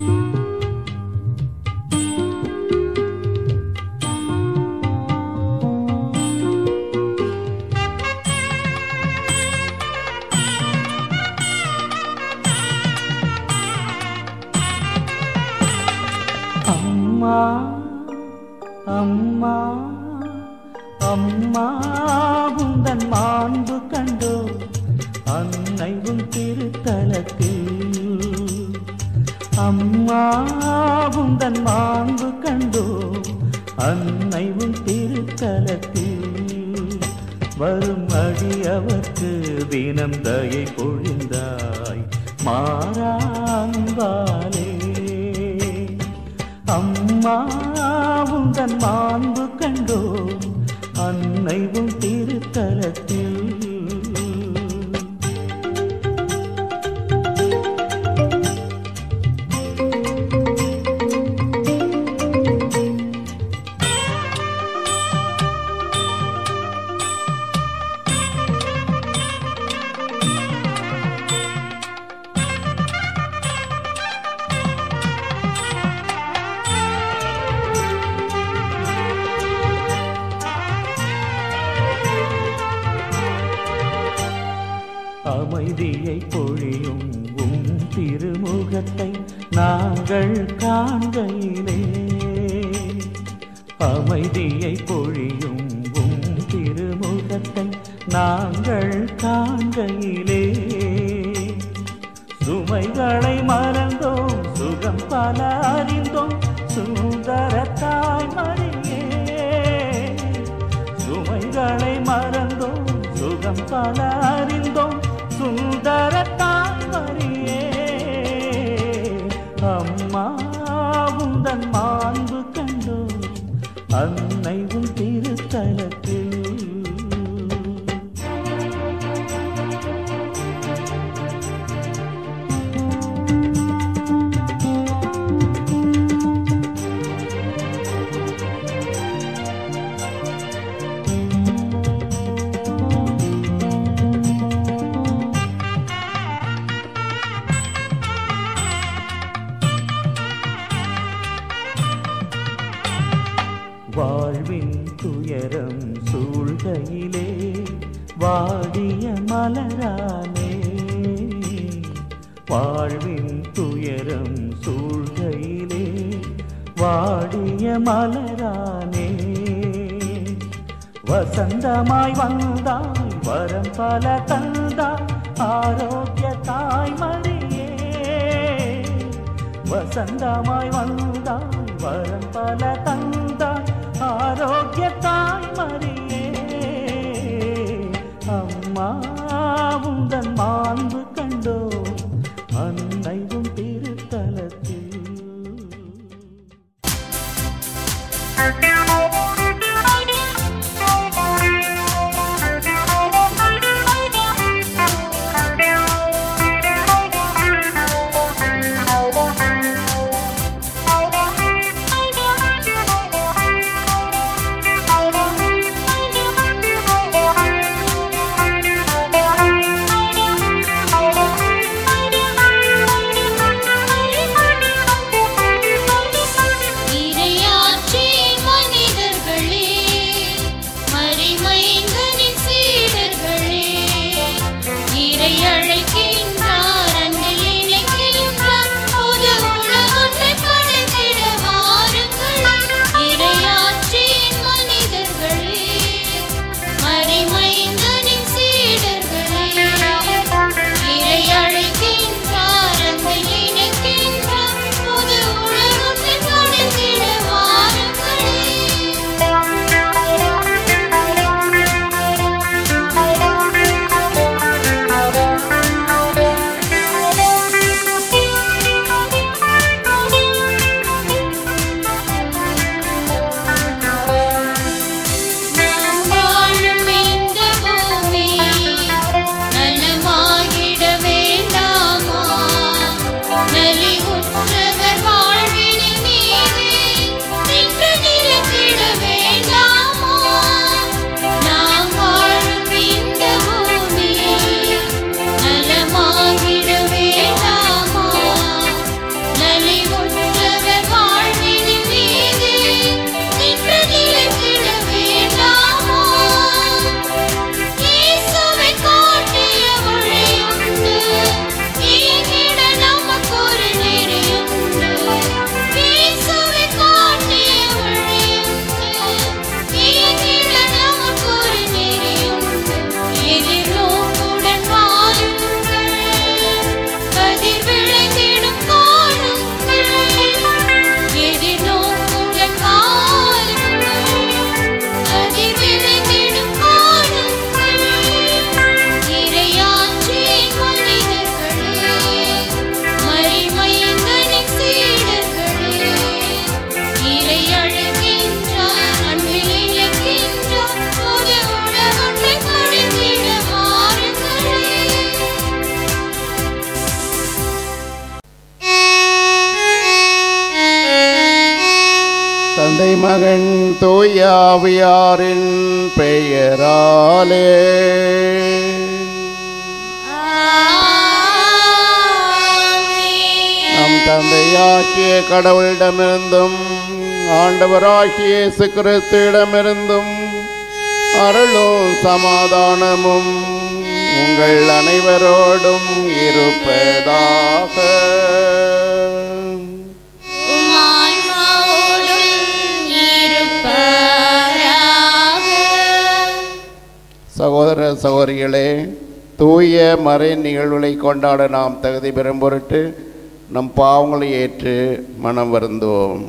அம்மா அம்மா அம்மா உந்தன் மாண்பு கண்டோ அன்னை உன் திருத்தலத்தில் அம்மா உந்தன் மாண்பு கண்டோ அன்னை உன் திருத்தலத்தில் வரும் அடியவர்க்கு தினம் தயை பொழிந்தாய் மாறாங்காலே அம்மா உந்தன் மாண்பு கண்டோ அன்னை உன் திருத்தலத்தில் அமைதியை பொழியும் உம் திருமுகத்தை நாங்கள் காண்கையிலே அமைதியை பொழியும் உம் திருமுகத்தை நாங்கள் காண்கையிலே சுமைகளை மறந்தோம் சுகம் பல அறிந்தோம் சுந்தர தாய்மடியே சுமைகளை மறந்தோம் சுகம் பல அறிந்தோம் சுந்தர தாய்மரியே அம்மா உந்தன் மாண்பு கண்டோ அன்னை உன் திருத்தலத்தில் வாழ்வின் துயரம் சூழ்கையிலே வாடிய மலரானே வாழ்வின் துயரம் சூழ்கையிலே வாடிய மலரானே வசந்தமாய் வந்தாய் வரம் பல தந்தாய் ஆரோக்கிய தாய்மடியே வசந்தமாய் வந்தாய் வரம் பல தந்தாய் ஆரோக்கிய தாய்மரியே அம்மா உந்தன் மாண்பு கண்டோ அன்னை உன் திருத்தலத்தில் Thank you. தந்தை மகன் தூயாவியாரின் பெயராலே நம் தந்தையாகிய கடவுளிடமிருந்தும் ஆண்டவராகிய இயேசு கிறிஸ்துவிடமிருந்தும் அருளும் சமாதானமும் உங்கள் அனைவரோடும் இருப்பதாக சகோதர சகோதரிகளே தூய மறை நிகழ்வுகளை கொண்டாட நாம் தகுதி பெறும் பொருட்டு நம் பாவங்களை ஏற்று மனம் வருந்துவோம்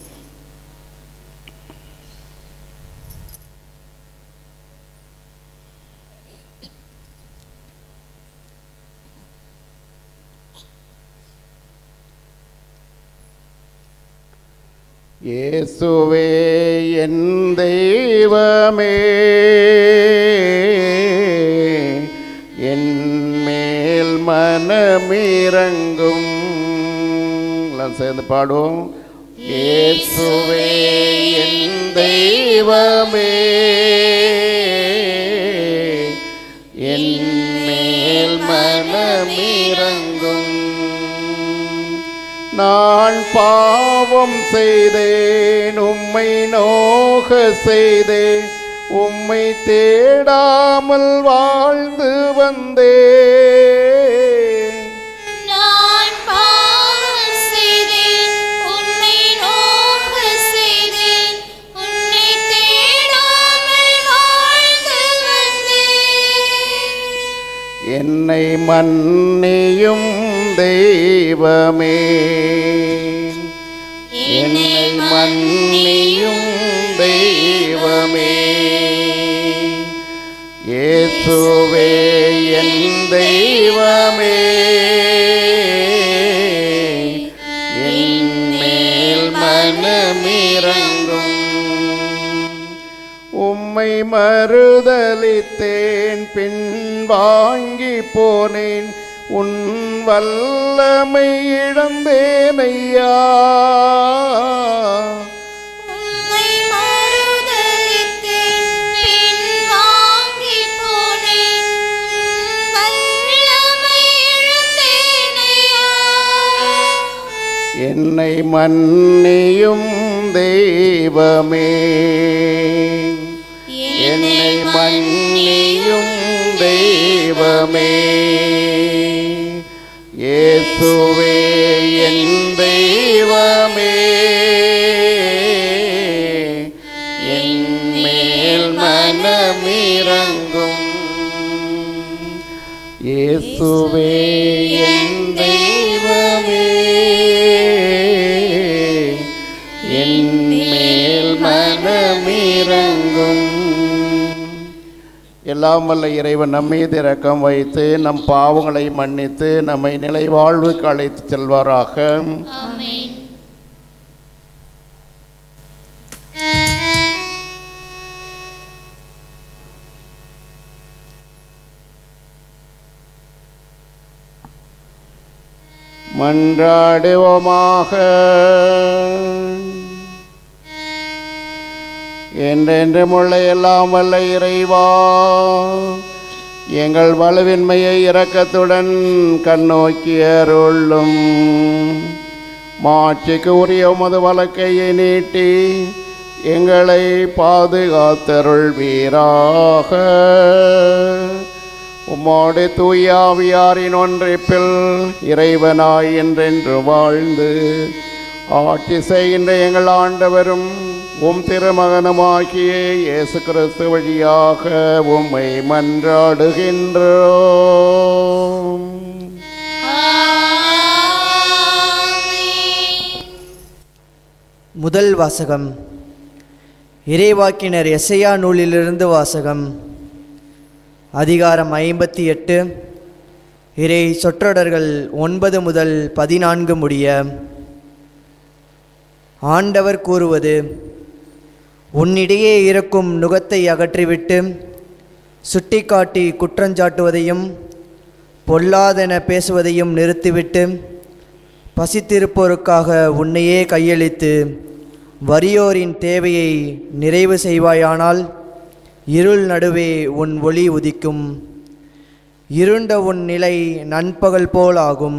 இயேசுவே என் தெய்வமே என் மேல் மனமிரங்கும் எல்லாம் சேர்ந்து பாடுவோம் இயேசுவே என் தெய்வமே என் மேல் மனமிரங்கும் நான் பாவம் செய்தேன் உம்மை நோக செய்தேன் உம்மை தேடாமல் வாழ்ந்து வந்தேன் நான் பாவம் செய்தேன் உன்னை நோக்க செய்தேன் உன்னை தேடாமல் வாழ்ந்து வந்தேன் என்னை மன்னியும் தெய்வமே என்னை மன்னியும் தெய்வமே இயேசுவே என் தெய்வமே என் மேல் மனமிரங்கும் உம்மை மறுதலித்தேன் பின் வாங்கி போனேன் உன் வல்லமை இழந்தேனையா உம்மை மறுதலித்தேன் பின் வாங்கி போனேன் வல்லமை இழந்தேனையா என்னை மன்னியும் தெய்வமே என்னை மன்னியும் தெய்வமே இயேசுவே என் தெய்வமே என் மேல் மனமிரங்கும் இயேசுவே என் தெய்வமே என் மேல் மனமிரங்கும் எல்லாம் வல்ல இறைவன் நம் மீது இரக்கம் வைத்து நம் பாவங்களை மன்னித்து நம்மை நிலை வாழ்வுக்கு அழைத்து செல்வாராக ஆமென் மன்றாடுவோமாக என்றென்றுமுள்ள எல்லாம் வல்ல இறைவா எங்கள் வலுவின்மையை இரக்கத்துடன் கண்ணோக்கி அருளும் மாட்சிக்கு உரிய உமது வழக்கையை நீட்டி எங்களை பாதுகாத்தருள் வீராக உம்மோடு தூயாவியாரின் ஒன்றிப்பில் இறைவனாய் என்றென்று வாழ்ந்து ஆட்சி செய்கின்ற எங்கள் ஆண்டவரும் உம் திருமகனுமாகிய இயேசு கிறிஸ்து வழியாக உம்மை மன்றாடுகின்றோம் முதல் வாசகம் இறைவாக்கினர் எசையா நூலிலிருந்து வாசகம் அதிகாரம் ஐம்பத்தி எட்டு இறை சொற்றொடர்கள் ஒன்பது முதல் பதினான்கு முடிய ஆண்டவர் கூறுவது உன்னிடையே இருக்கும் நுகத்தை அகற்றிவிட்டு சுட்டிக்காட்டி குற்றஞ்சாட்டுவதையும் பொல்லாதென பேசுவதையும் நிறுத்திவிட்டு பசித்திருப்போருக்காக உன்னையே கையளித்து வறியோரின் தேவையை நிறைவு செய்வாயானால் இருள் நடுவே உன் ஒளி உதிக்கும் இருண்ட உன் நிலை நண்பகல் போல் ஆகும்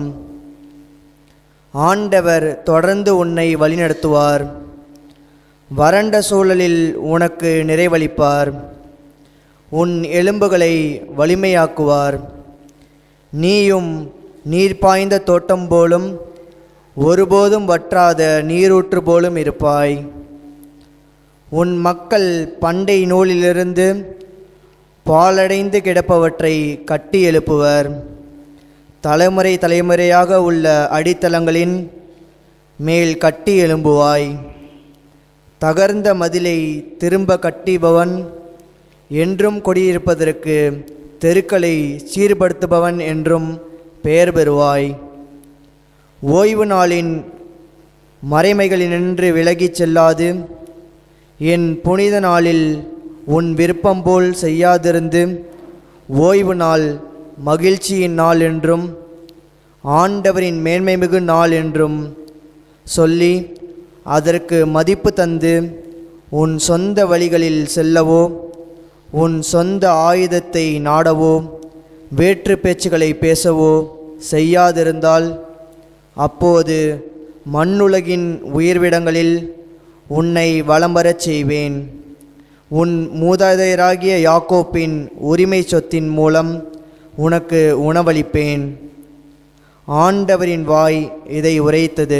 ஆண்டவர் தொடர்ந்து உன்னை வழிநடத்துவார் வறண்ட சூழலில் உனக்கு நிறைவளிப்பார் உன் எலும்புகளை வலிமையாக்குவார் நீயும் நீர் பாய்ந்த தோட்டம் போலும் ஒருபோதும் வற்றாத நீரூற்று போலும் இருப்பாய் உன் மக்கள் பண்டை நூலிலிருந்து பாலடைந்து கிடப்பவற்றை கட்டி எழுப்புவர் தலைமுறை தலைமுறையாக உள்ள அடித்தளங்களின் மேல் கட்டி எழும்புவாய் தகர்ந்த மதிலை திரும்ப கட்டிபவன் என்றும் குடியிருப்பதற்கு தெருக்களை சீர்படுத்துபவன் என்றும் பெயர் பெறுவாய் ஓய்வு நாளின் மறைமைகளினின்று விலகிச் செல்லாது என் புனித நாளில் உன் விருப்பம் போல் செய்யாதிருந்து ஓய்வு நாள் மகிழ்ச்சியின் நாள் என்றும் ஆண்டவரின் மேன்மைமிகு நாள் என்றும் சொல்லி அதற்கு மதிப்பு தந்து உன் சொந்த வழிகளில் செல்லவோ உன் சொந்த ஆயுதத்தை நாடவோ வேற்று பேச்சுகளை பேசவோ செய்யாதிருந்தால் அப்போது மண்ணுலகின் உயிர்விடங்களில் உன்னை வலம் வரச் செய்வேன் உன் மூதாதையராகிய யாக்கோப்பின் உரிமை சொத்தின் மூலம் உனக்கு உணவளிப்பேன் ஆண்டவரின் வாய் இதை உரைத்தது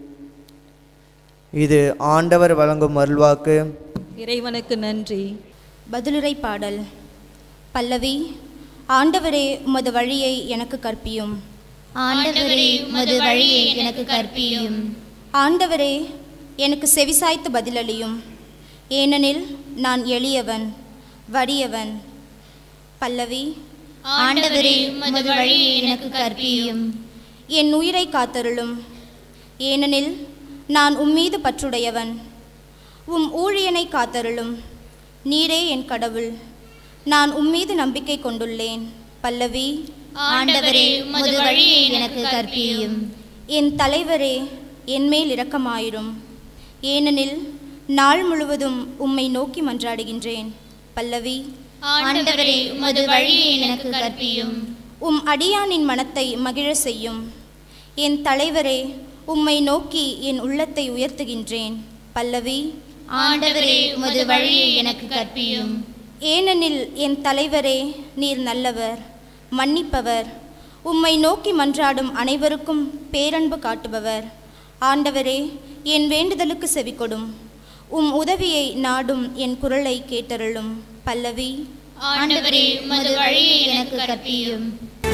இது ஆண்டவர் வழங்கும் அருள்வாக்கு இறைவனுக்கு நன்றி பதிலுரை பாடல் பல்லவி ஆண்டவரே உமது வழியை எனக்கு கற்பியும் ஆண்டவரே உமது வழியை எனக்கு கற்பியும் ஆண்டவரே எனக்கு செவிசாய்த்து பதிலளியும் ஏனெனில் நான் எளியவன் வறியவன் பல்லவி ஆண்டவரே உமது வழியை எனக்கு கற்பியும் என் உயிரை காத்தருளும் ஏனெனில் நான் உம்மீது பற்றுடையவன் உம் ஊழியனை காத்தருளும் நீரே என் கடவுள் நான் உம்மீது நம்பிக்கை கொண்டுள்ளேன் பல்லவி ஆண்டவரே உமது வழியை எனக்கு கற்பியும் என் தலைவரே என்மேல் இரக்கமாயிரும் ஏனெனில் நாள் முழுவதும் உம்மை நோக்கி மன்றாடுகின்றேன் பல்லவி ஆண்டவரே உமது வழியை எனக்கு கற்பியும் உம் அடியானின் மனத்தை மகிழ செய்யும் என் தலைவரே உம்மை நோக்கி என் உள்ளத்தை உயர்த்துகின்றேன் பல்லவி ஆண்டவரே உமது வழியை எனக்கு கற்பியும் ஏனெனில் என் தலைவரே நீர் நல்லவர் மன்னிப்பவர் உம்மை நோக்கி மன்றாடும் அனைவருக்கும் பேரன்பு காட்டுபவர் ஆண்டவரே என் வேண்டுதலுக்கு செவிகொடும் உம் உதவியை நாடும் என் குரலை கேட்டருளும் பல்லவி ஆண்டவரே உமது வழியை எனக்கு கற்பியும்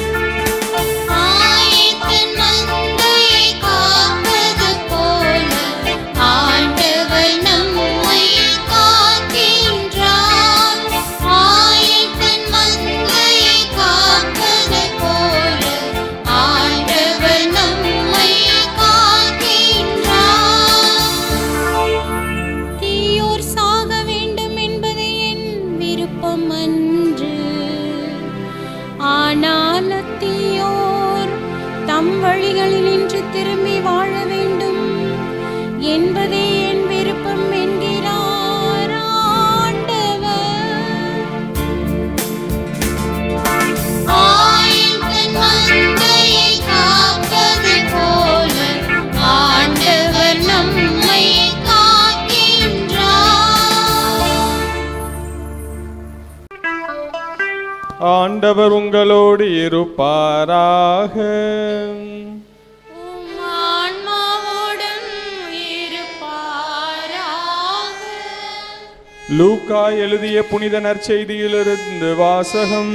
ஆயத்தன் மந்தையை காப்பது போல ஆண்டவர் நம்மை காக்கின்றார் ஆயத்தன் மந்தையை காப்பது போல ஆண்டவர் நம்மை காக்கின்றார் தீயோர் சாக வேண்டும் என்பது என் விருப்பம் அன்று ஆனால் தீயோர் தம் வழிகளில் நின்று திரும்பி வாழ வேண்டும் என்பதே என் விருப்பம் என்கிறார் ஆண்டவர் ஆயத்தன் மந்தையை காப்பது போல ஆண்டவர் நம்மை காக்கின்றார் ஆண்டவர் உங்களோடு இருப்பாராக உம் ஆன்மாவோடும் இருப்பாராக லூக்கா எழுதிய புனித நற்செய்தியிலிருந்து வாசகம்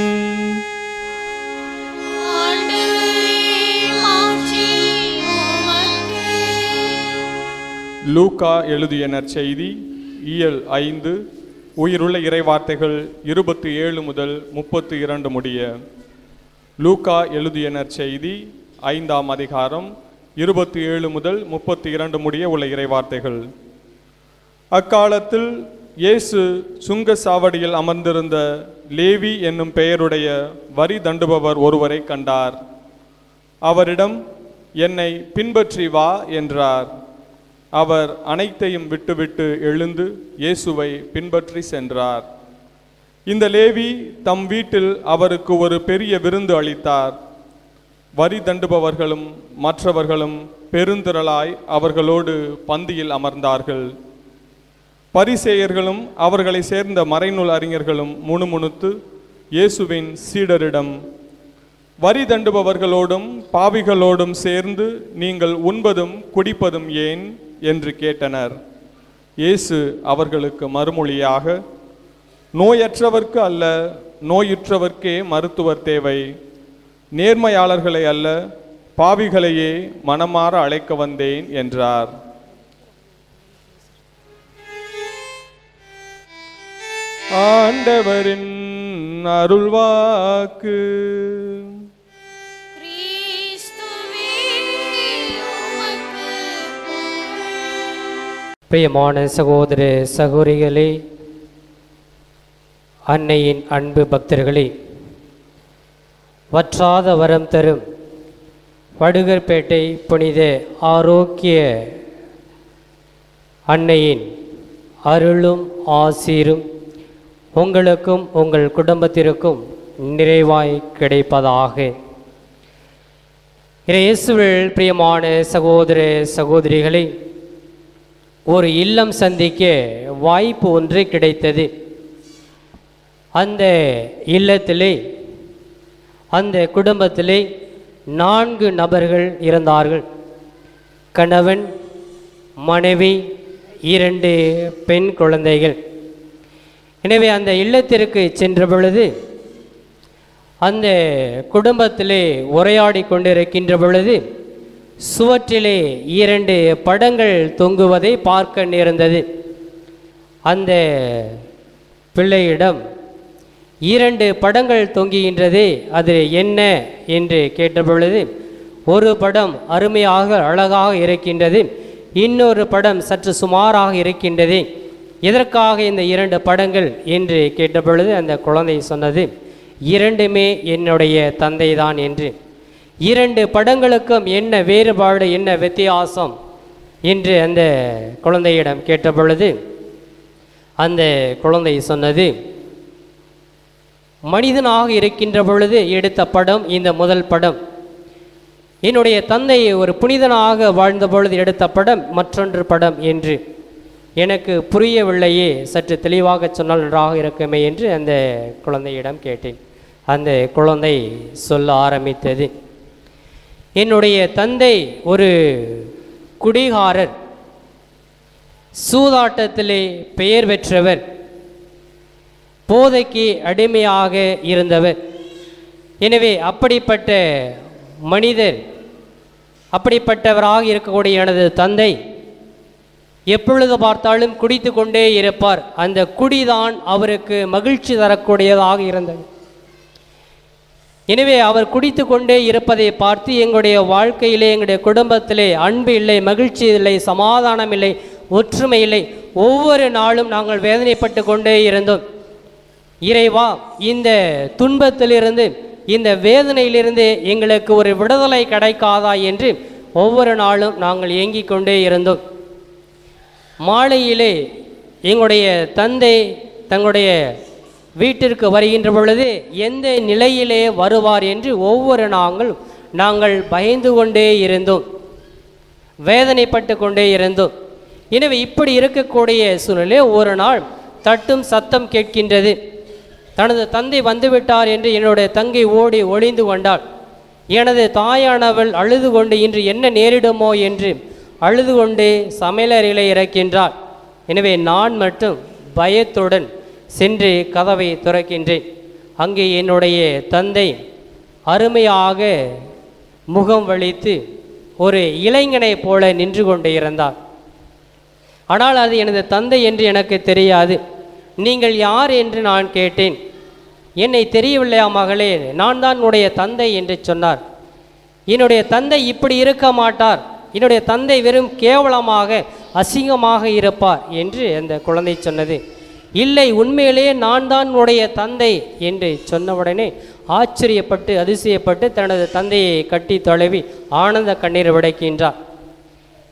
ஆண்டவரே மாட்சி உமக்கே லூக்கா எழுதிய நற்செய்தி இயல் ஐந்து உயிருள்ள இறைவார்த்தைகள் இருபத்தி ஏழு முதல் முப்பத்தி இரண்டு முடிய லூக்கா எழுதிய நற்செய்தி ஐந்தாம் அதிகாரம் இருபத்தி ஏழு முதல் முப்பத்தி இரண்டு முடிய உள்ள இறைவார்த்தைகள் அக்காலத்தில் இயேசு சுங்க சாவடியில் அமர்ந்திருந்த லேவி என்னும் பெயருடைய வரி தண்டுபவர் ஒருவரை கண்டார் அவரிடம் என்னை பின்பற்றி வா என்றார் அவர் அனைத்தையும் விட்டுவிட்டு எழுந்து இயேசுவை பின்பற்றி சென்றார் இந்த லேவி தம் வீட்டில் அவருக்கு ஒரு பெரிய விருந்து அளித்தார் வரி தண்டுபவர்களும் மற்றவர்களும் பெருந்திரளாய் அவர்களோடு பந்தியில் அமர்ந்தார்கள் பரிசேயர்களும் அவர்களை சேர்ந்த மறைநூல் அறிஞர்களும் முணுமுணுத்து இயேசுவின் சீடரிடம் வரி தண்டுபவர்களோடும் பாவிகளோடும் சேர்ந்து நீங்கள் உண்பதும் குடிப்பதும் ஏன் என்று கேட்டனர் இயேசு அவர்களுக்கு மறுமொழியாக நோயற்றவர்க்கு அல்ல நோயுற்றவர்க்கே மருத்துவர் தேவை நேர்மையாளர்களை அல்ல பாவிகளையே மனமாற அழைக்க வந்தேன் என்றார் ஆண்டவரின் அருள்வாக்கு கிறிஸ்துவே உமக்கு பிரியமான சகோதர சகோதரிகளே அன்னையின் அன்பு பக்தர்களே வற்றாத வரம் தரும் வடுகர்பேட்டை புனித ஆரோக்கிய அன்னையின் அருளும் ஆசீரும் உங்களுக்கும் உங்கள் குடும்பத்திற்கும் நிறைவாய் கிடைப்பதாக இயேசுவில் பிரியமான சகோதர சகோதரிகளே ஒரு இல்லம் சந்திக்க வாய்ப்பு ஒன்று கிடைத்தது அந்த இல்லத்திலே அந்த குடும்பத்திலே நான்கு நபர்கள் இருந்தார்கள் கணவன் மனைவி இரண்டு பெண் குழந்தைகள் எனவே அந்த இல்லத்திற்கு சென்ற பொழுது அந்த குடும்பத்திலே உரையாடி கொண்டிருக்கின்ற பொழுது சுவற்றிலே இரண்டு படங்கள் தொங்குவதை பார்க்க நேர்ந்தது அந்த பிள்ளையிடம் இரண்டு படங்கள் தொங்குகின்றதே அது என்ன என்று கேட்டபொழுது ஒரு படம் அருமையாக அழகாக இருக்கின்றது இன்னொரு படம் சற்று சுமாராக இருக்கின்றது எதற்காக இந்த இரண்டு படங்கள் என்று கேட்டபொழுது அந்த குழந்தை சொன்னது இரண்டுமே என்னுடைய தந்தைதான் என்று இரண்டு படங்களுக்கும் என்ன வேறுபாடு என்ன வித்தியாசம் என்று அந்த குழந்தையிடம் கேட்டபொழுது அந்த குழந்தை சொன்னது மனிதனாக இருக்கின்ற பொழுது எடுத்த படம் இந்த முதல் படம் என்னுடைய தந்தை ஒரு புனிதனாக வாழ்ந்த பொழுது எடுத்த படம் மற்றொன்று படம் என்று எனக்கு புரியவில்லையே சற்று தெளிவாக சொன்னால் நன்றாக இருக்குமே என்று அந்த குழந்தையிடம் கேட்டேன் அந்த குழந்தை சொல்ல ஆரம்பித்தது என்னுடைய தந்தை ஒரு குடிகாரர் சூதாட்டத்திலே பெயர் பெற்றவர் போதைக்கு அடிமையாக இருந்தவர் எனவே அப்படிப்பட்ட மனிதர் அப்படிப்பட்டவராக இருக்கக்கூடிய எனது தந்தை எப்பொழுது பார்த்தாலும் குடித்து கொண்டே இருப்பார் அந்த குடிதான் அவருக்கு மகிழ்ச்சி தரக்கூடியதாக இருந்தது எனவே அவர் குடித்து கொண்டே இருப்பதை பார்த்து எங்களுடைய வாழ்க்கையிலே எங்களுடைய குடும்பத்திலே அன்பு இல்லை மகிழ்ச்சி இல்லை சமாதானம் இல்லை ஒற்றுமை இல்லை ஒவ்வொரு நாளும் நாங்கள் வேதனைப்பட்டு கொண்டே இருந்தோம் இறைவா இந்த துன்பத்திலிருந்து இந்த வேதனையிலிருந்து எங்களுக்கு ஒரு விடுதலை கிடைக்காதா என்று ஒவ்வொரு நாளும் நாங்கள் ஏங்கிக் கொண்டே இருந்தோம் மாலையிலே எங்களுடைய தந்தை தங்களுடைய வீட்டிற்கு வருகின்ற பொழுது எந்த நிலையிலே வருவார் என்று ஒவ்வொரு நாங்கள் நாங்கள் பயந்து கொண்டே இருந்தோம் வேதனைப்பட்டு கொண்டே இருந்தோம் எனவே இப்படி இருக்கக்கூடிய சூழ்நிலை ஒரு நாள் தட்டும் சத்தம் கேட்கின்றது தனது தந்தை வந்துவிட்டார் என்று என்னுடைய தங்கை ஓடி ஒளிந்து கொண்டாள் எனது தாயானவள் அழுது கொண்டு இன்று என்ன நேரிடுமோ என்று அழுது கொண்டு சமையலறையிலே இறக்கின்றாள் எனவே நான் மட்டும் பயத்துடன் சென்று கதவை திறக்கின்றேன் அங்கே என்னுடைய தந்தை அருமையாக முகம் வலித்து ஒரு இளைஞனைப் போல நின்று கொண்டு இருந்தார் ஆனால் அது எனது தந்தை என்று எனக்கு தெரியாது நீங்கள் யார் என்று நான் கேட்டேன் என்னை தெரியவில்லையா மகளே நான் தான் உன்னுடைய தந்தை என்று சொன்னார் என்னுடைய தந்தை இப்படி இருக்க மாட்டார் என்னுடைய தந்தை வெறும் கேவலமாக அசிங்கமாக இருப்பார் என்று அந்த குழந்தை சொன்னது இல்லை உண்மையிலேயே நான் தான் உன்னுடைய தந்தை என்று சொன்னவுடனே ஆச்சரியப்பட்டு அதிசயப்பட்டு தனது தந்தையை கட்டி தழுவி ஆனந்த கண்ணீர் விடைக்கின்றார்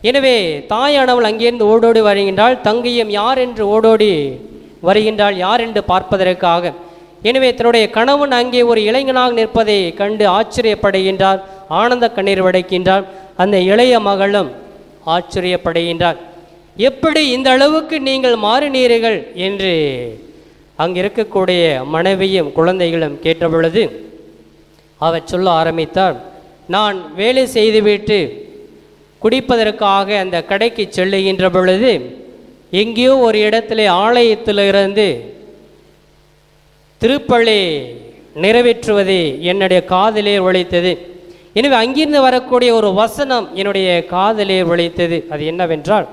எனவே தாயானவள் அங்கிருந்து ஓடோடி வருகின்றாள் தங்கையும் யார் என்று ஓடோடி வருகின்றாள் யார் என்று பார்ப்பதற்காக எனவே தன்னுடைய கணவன் அங்கே ஒரு இளைஞனாக நிற்பதை கண்டு ஆச்சரியப்படுகின்றார் ஆனந்த கண்ணீர் வடைக்கின்றார் அந்த இளைய மகளும் ஆச்சரியப்படுகின்றார் எப்படி இந்த அளவுக்கு நீங்கள் மாறினீர்கள் என்று அங்கு இருக்கக்கூடிய மனைவியும் குழந்தைகளும் கேட்ட பொழுது அவர் சொல்ல ஆரம்பித்தார் நான் வேலை செய்துவிட்டு குடிப்பதற்காக அந்த கடைக்கு செல்லுகின்ற பொழுது எங்கேயோ ஒரு இடத்துல ஆலயத்திலிருந்து திருப்பள்ளி நிறைவேற்றுவது என்னுடைய காதிலே ஒழித்தது எனவே அங்கிருந்து வரக்கூடிய ஒரு வசனம் என்னுடைய காதிலே ஒழித்தது அது என்னவென்றால்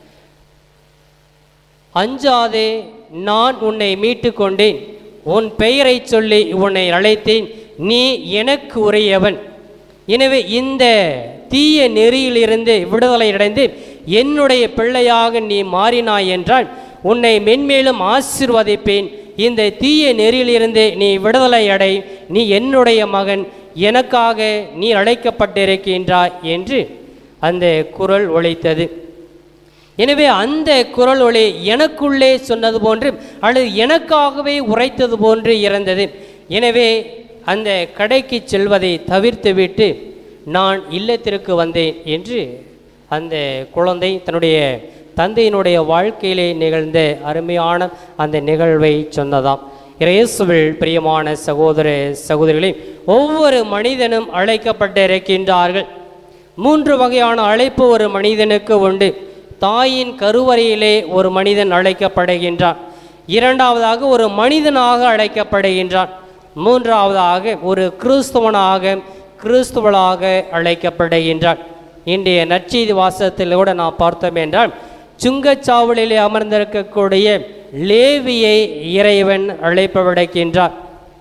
அஞ்சாதே நான் உன்னை மீட்டு கொண்டேன் உன் பெயரை சொல்லி உன்னை அழைத்தேன் நீ எனக்கு உரியவன் எனவே இந்த தீய நெறியிலிருந்து விடுதலை அடைந்து என்னுடைய பிள்ளையாக நீ மாறினாய் என்றால் உன்னை மென்மேலும் ஆசிர்வதிப்பேன் இந்த தீய நெறியிலிருந்து நீ விடுதலை அடை நீ என்னுடைய மகன் எனக்காக நீ அழைக்கப்பட்டிருக்கின்றாய் என்று அந்த குரல் ஒலித்தது எனவே அந்த குரல் ஒளி எனக்குள்ளே சொன்னது போன்று அல்லது எனக்காகவே உரைத்தது போன்று இருந்தது எனவே அந்த கடைக்கு செல்வதை தவிர்த்துவிட்டு நான் இல்லத்திற்கு வந்தேன் என்று அந்த குழந்தை தன்னுடைய தந்தையினுடைய வாழ்க்கையிலே நிகழ்ந்த அருமையான அந்த நிகழ்வை சொன்னதாம் இயேசுவில் பிரியமான சகோதர சகோதரிகளே ஒவ்வொரு மனிதனும் அழைக்கப்பட்டிருக்கின்றார்கள் மூன்று வகையான அழைப்பு ஒரு மனிதனுக்கு உண்டு தாயின் கருவறையிலே ஒரு மனிதன் அழைக்கப்படுகின்றான் இரண்டாவதாக ஒரு மனிதனாக அழைக்கப்படுகின்றான் மூன்றாவதாக ஒரு கிறிஸ்துவனாக கிறிஸ்துவளாக அழைக்கப்படுகின்றான் இன்றைய நற்செய்தி வாசகத்தில் கூட நான் பார்த்தோம் என்றால் சுங்கச்சாவலிலே அமர்ந்திருக்கக்கூடிய லேவியை இறைவன் அழைப்பு விடுக்கின்றார்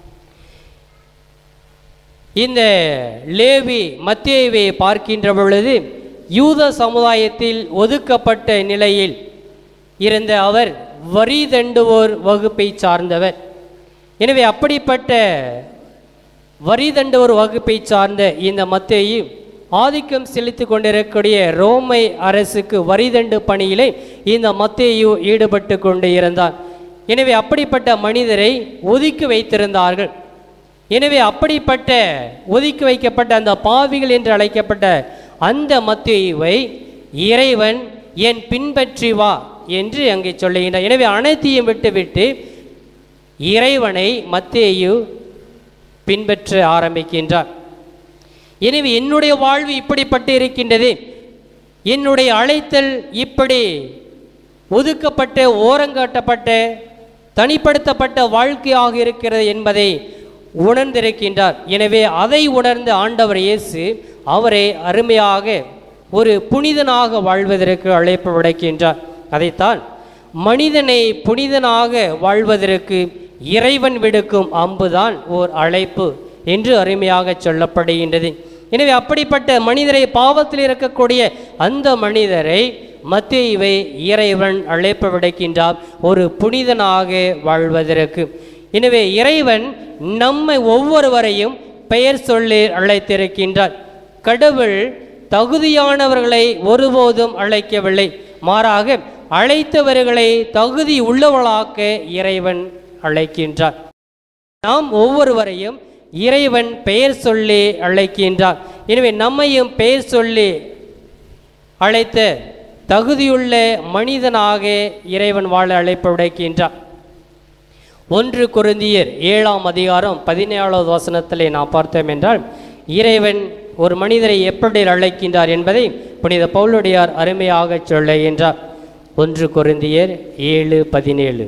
இந்த லேவி மத்தியவை பார்க்கின்ற பொழுது யூத சமுதாயத்தில் ஒதுக்கப்பட்ட நிலையில் இருந்த அவர் வரி தண்டுவோர் வகுப்பை சார்ந்தவர் எனவே அப்படிப்பட்ட வரி தண்டுவோர் வகுப்பை சார்ந்த இந்த மத்தேயு ஆதிக்கம் செலுத்தி கொண்டிருக்கக்கூடிய ரோமை அரசுக்கு வரிதண்டு பணியிலே இந்த மத்தேயு ஈடுபட்டு கொண்டு இருந்தார் எனவே அப்படிப்பட்ட மனிதரை ஒதுக்கி வைத்திருந்தார்கள் எனவே அப்படிப்பட்ட ஒதுக்கி வைக்கப்பட்ட அந்த பாவிகள் என்று அழைக்கப்பட்ட அந்த மத்தேயுவை இறைவன் என் பின்பற்றி வா என்று அங்கே சொல்லுகின்றார் எனவே அனைத்தையும் விட்டுவிட்டு இறைவனை மத்தேயு பின்பற்ற ஆரம்பிக்கின்றார் எனவே என்னுடைய வாழ்வு இப்படிப்பட்டு இருக்கின்றது என்னுடைய அழைத்தல் இப்படி ஒதுக்கப்பட்ட ஓரங்காட்டப்பட்ட தனிப்படுத்தப்பட்ட வாழ்க்கையாக இருக்கிறது என்பதை உணர்ந்திருக்கின்றார் எனவே அதை உணர்ந்த ஆண்டவர் இயேசு அவரை அருமையாக ஒரு புனிதனாக வாழ்வதற்கு அழைப்பு விடுக்கின்றார் அதைத்தான் மனிதனை புனிதனாக வாழ்வதற்கு இறைவன் விடுக்கும் அம்புதான் ஓர் அழைப்பு என்று அருமையாக சொல்லப்படுகின்றது எனவே அப்படிப்பட்ட மனிதரை பாவத்தில் இருக்கக்கூடிய அந்த மனிதரை மத்தேயுவை இறைவன் அழைப்பு விடுக்கின்றார் ஒரு புனிதனாக வாழ்வதற்கு எனவே இறைவன் நம்மை ஒவ்வொருவரையும் பெயர் சொல்லி அழைத்திருக்கின்றார் கடவுள் தகுதியானவர்களை ஒருபோதும் அழைக்கவில்லை மாறாக அழைத்தவர்களை தகுதி உள்ளவளாக்க இறைவன் அழைக்கின்றார் நாம் ஒவ்வொருவரையும் இறைவன் பெயர் சொல்லி அழைக்கின்றார் எனவே நம்மையும் பெயர் சொல்லி அழைத்த தகுதியுள்ள மனிதனாக இறைவன் வாழ அழைப்பு விடுக்கின்றார் ஒன்று குருந்தியர் ஏழாம் அதிகாரம் பதினேழாவது வசனத்திலே நாம் பார்த்தோம் என்றால் இறைவன் ஒரு மனிதரை எப்படி அழைக்கின்றார் என்பதை புனித பவுலுடையார் அருமையாக சொல்லுகின்றார் ஒன்று குருந்தியர் ஏழு பதினேழு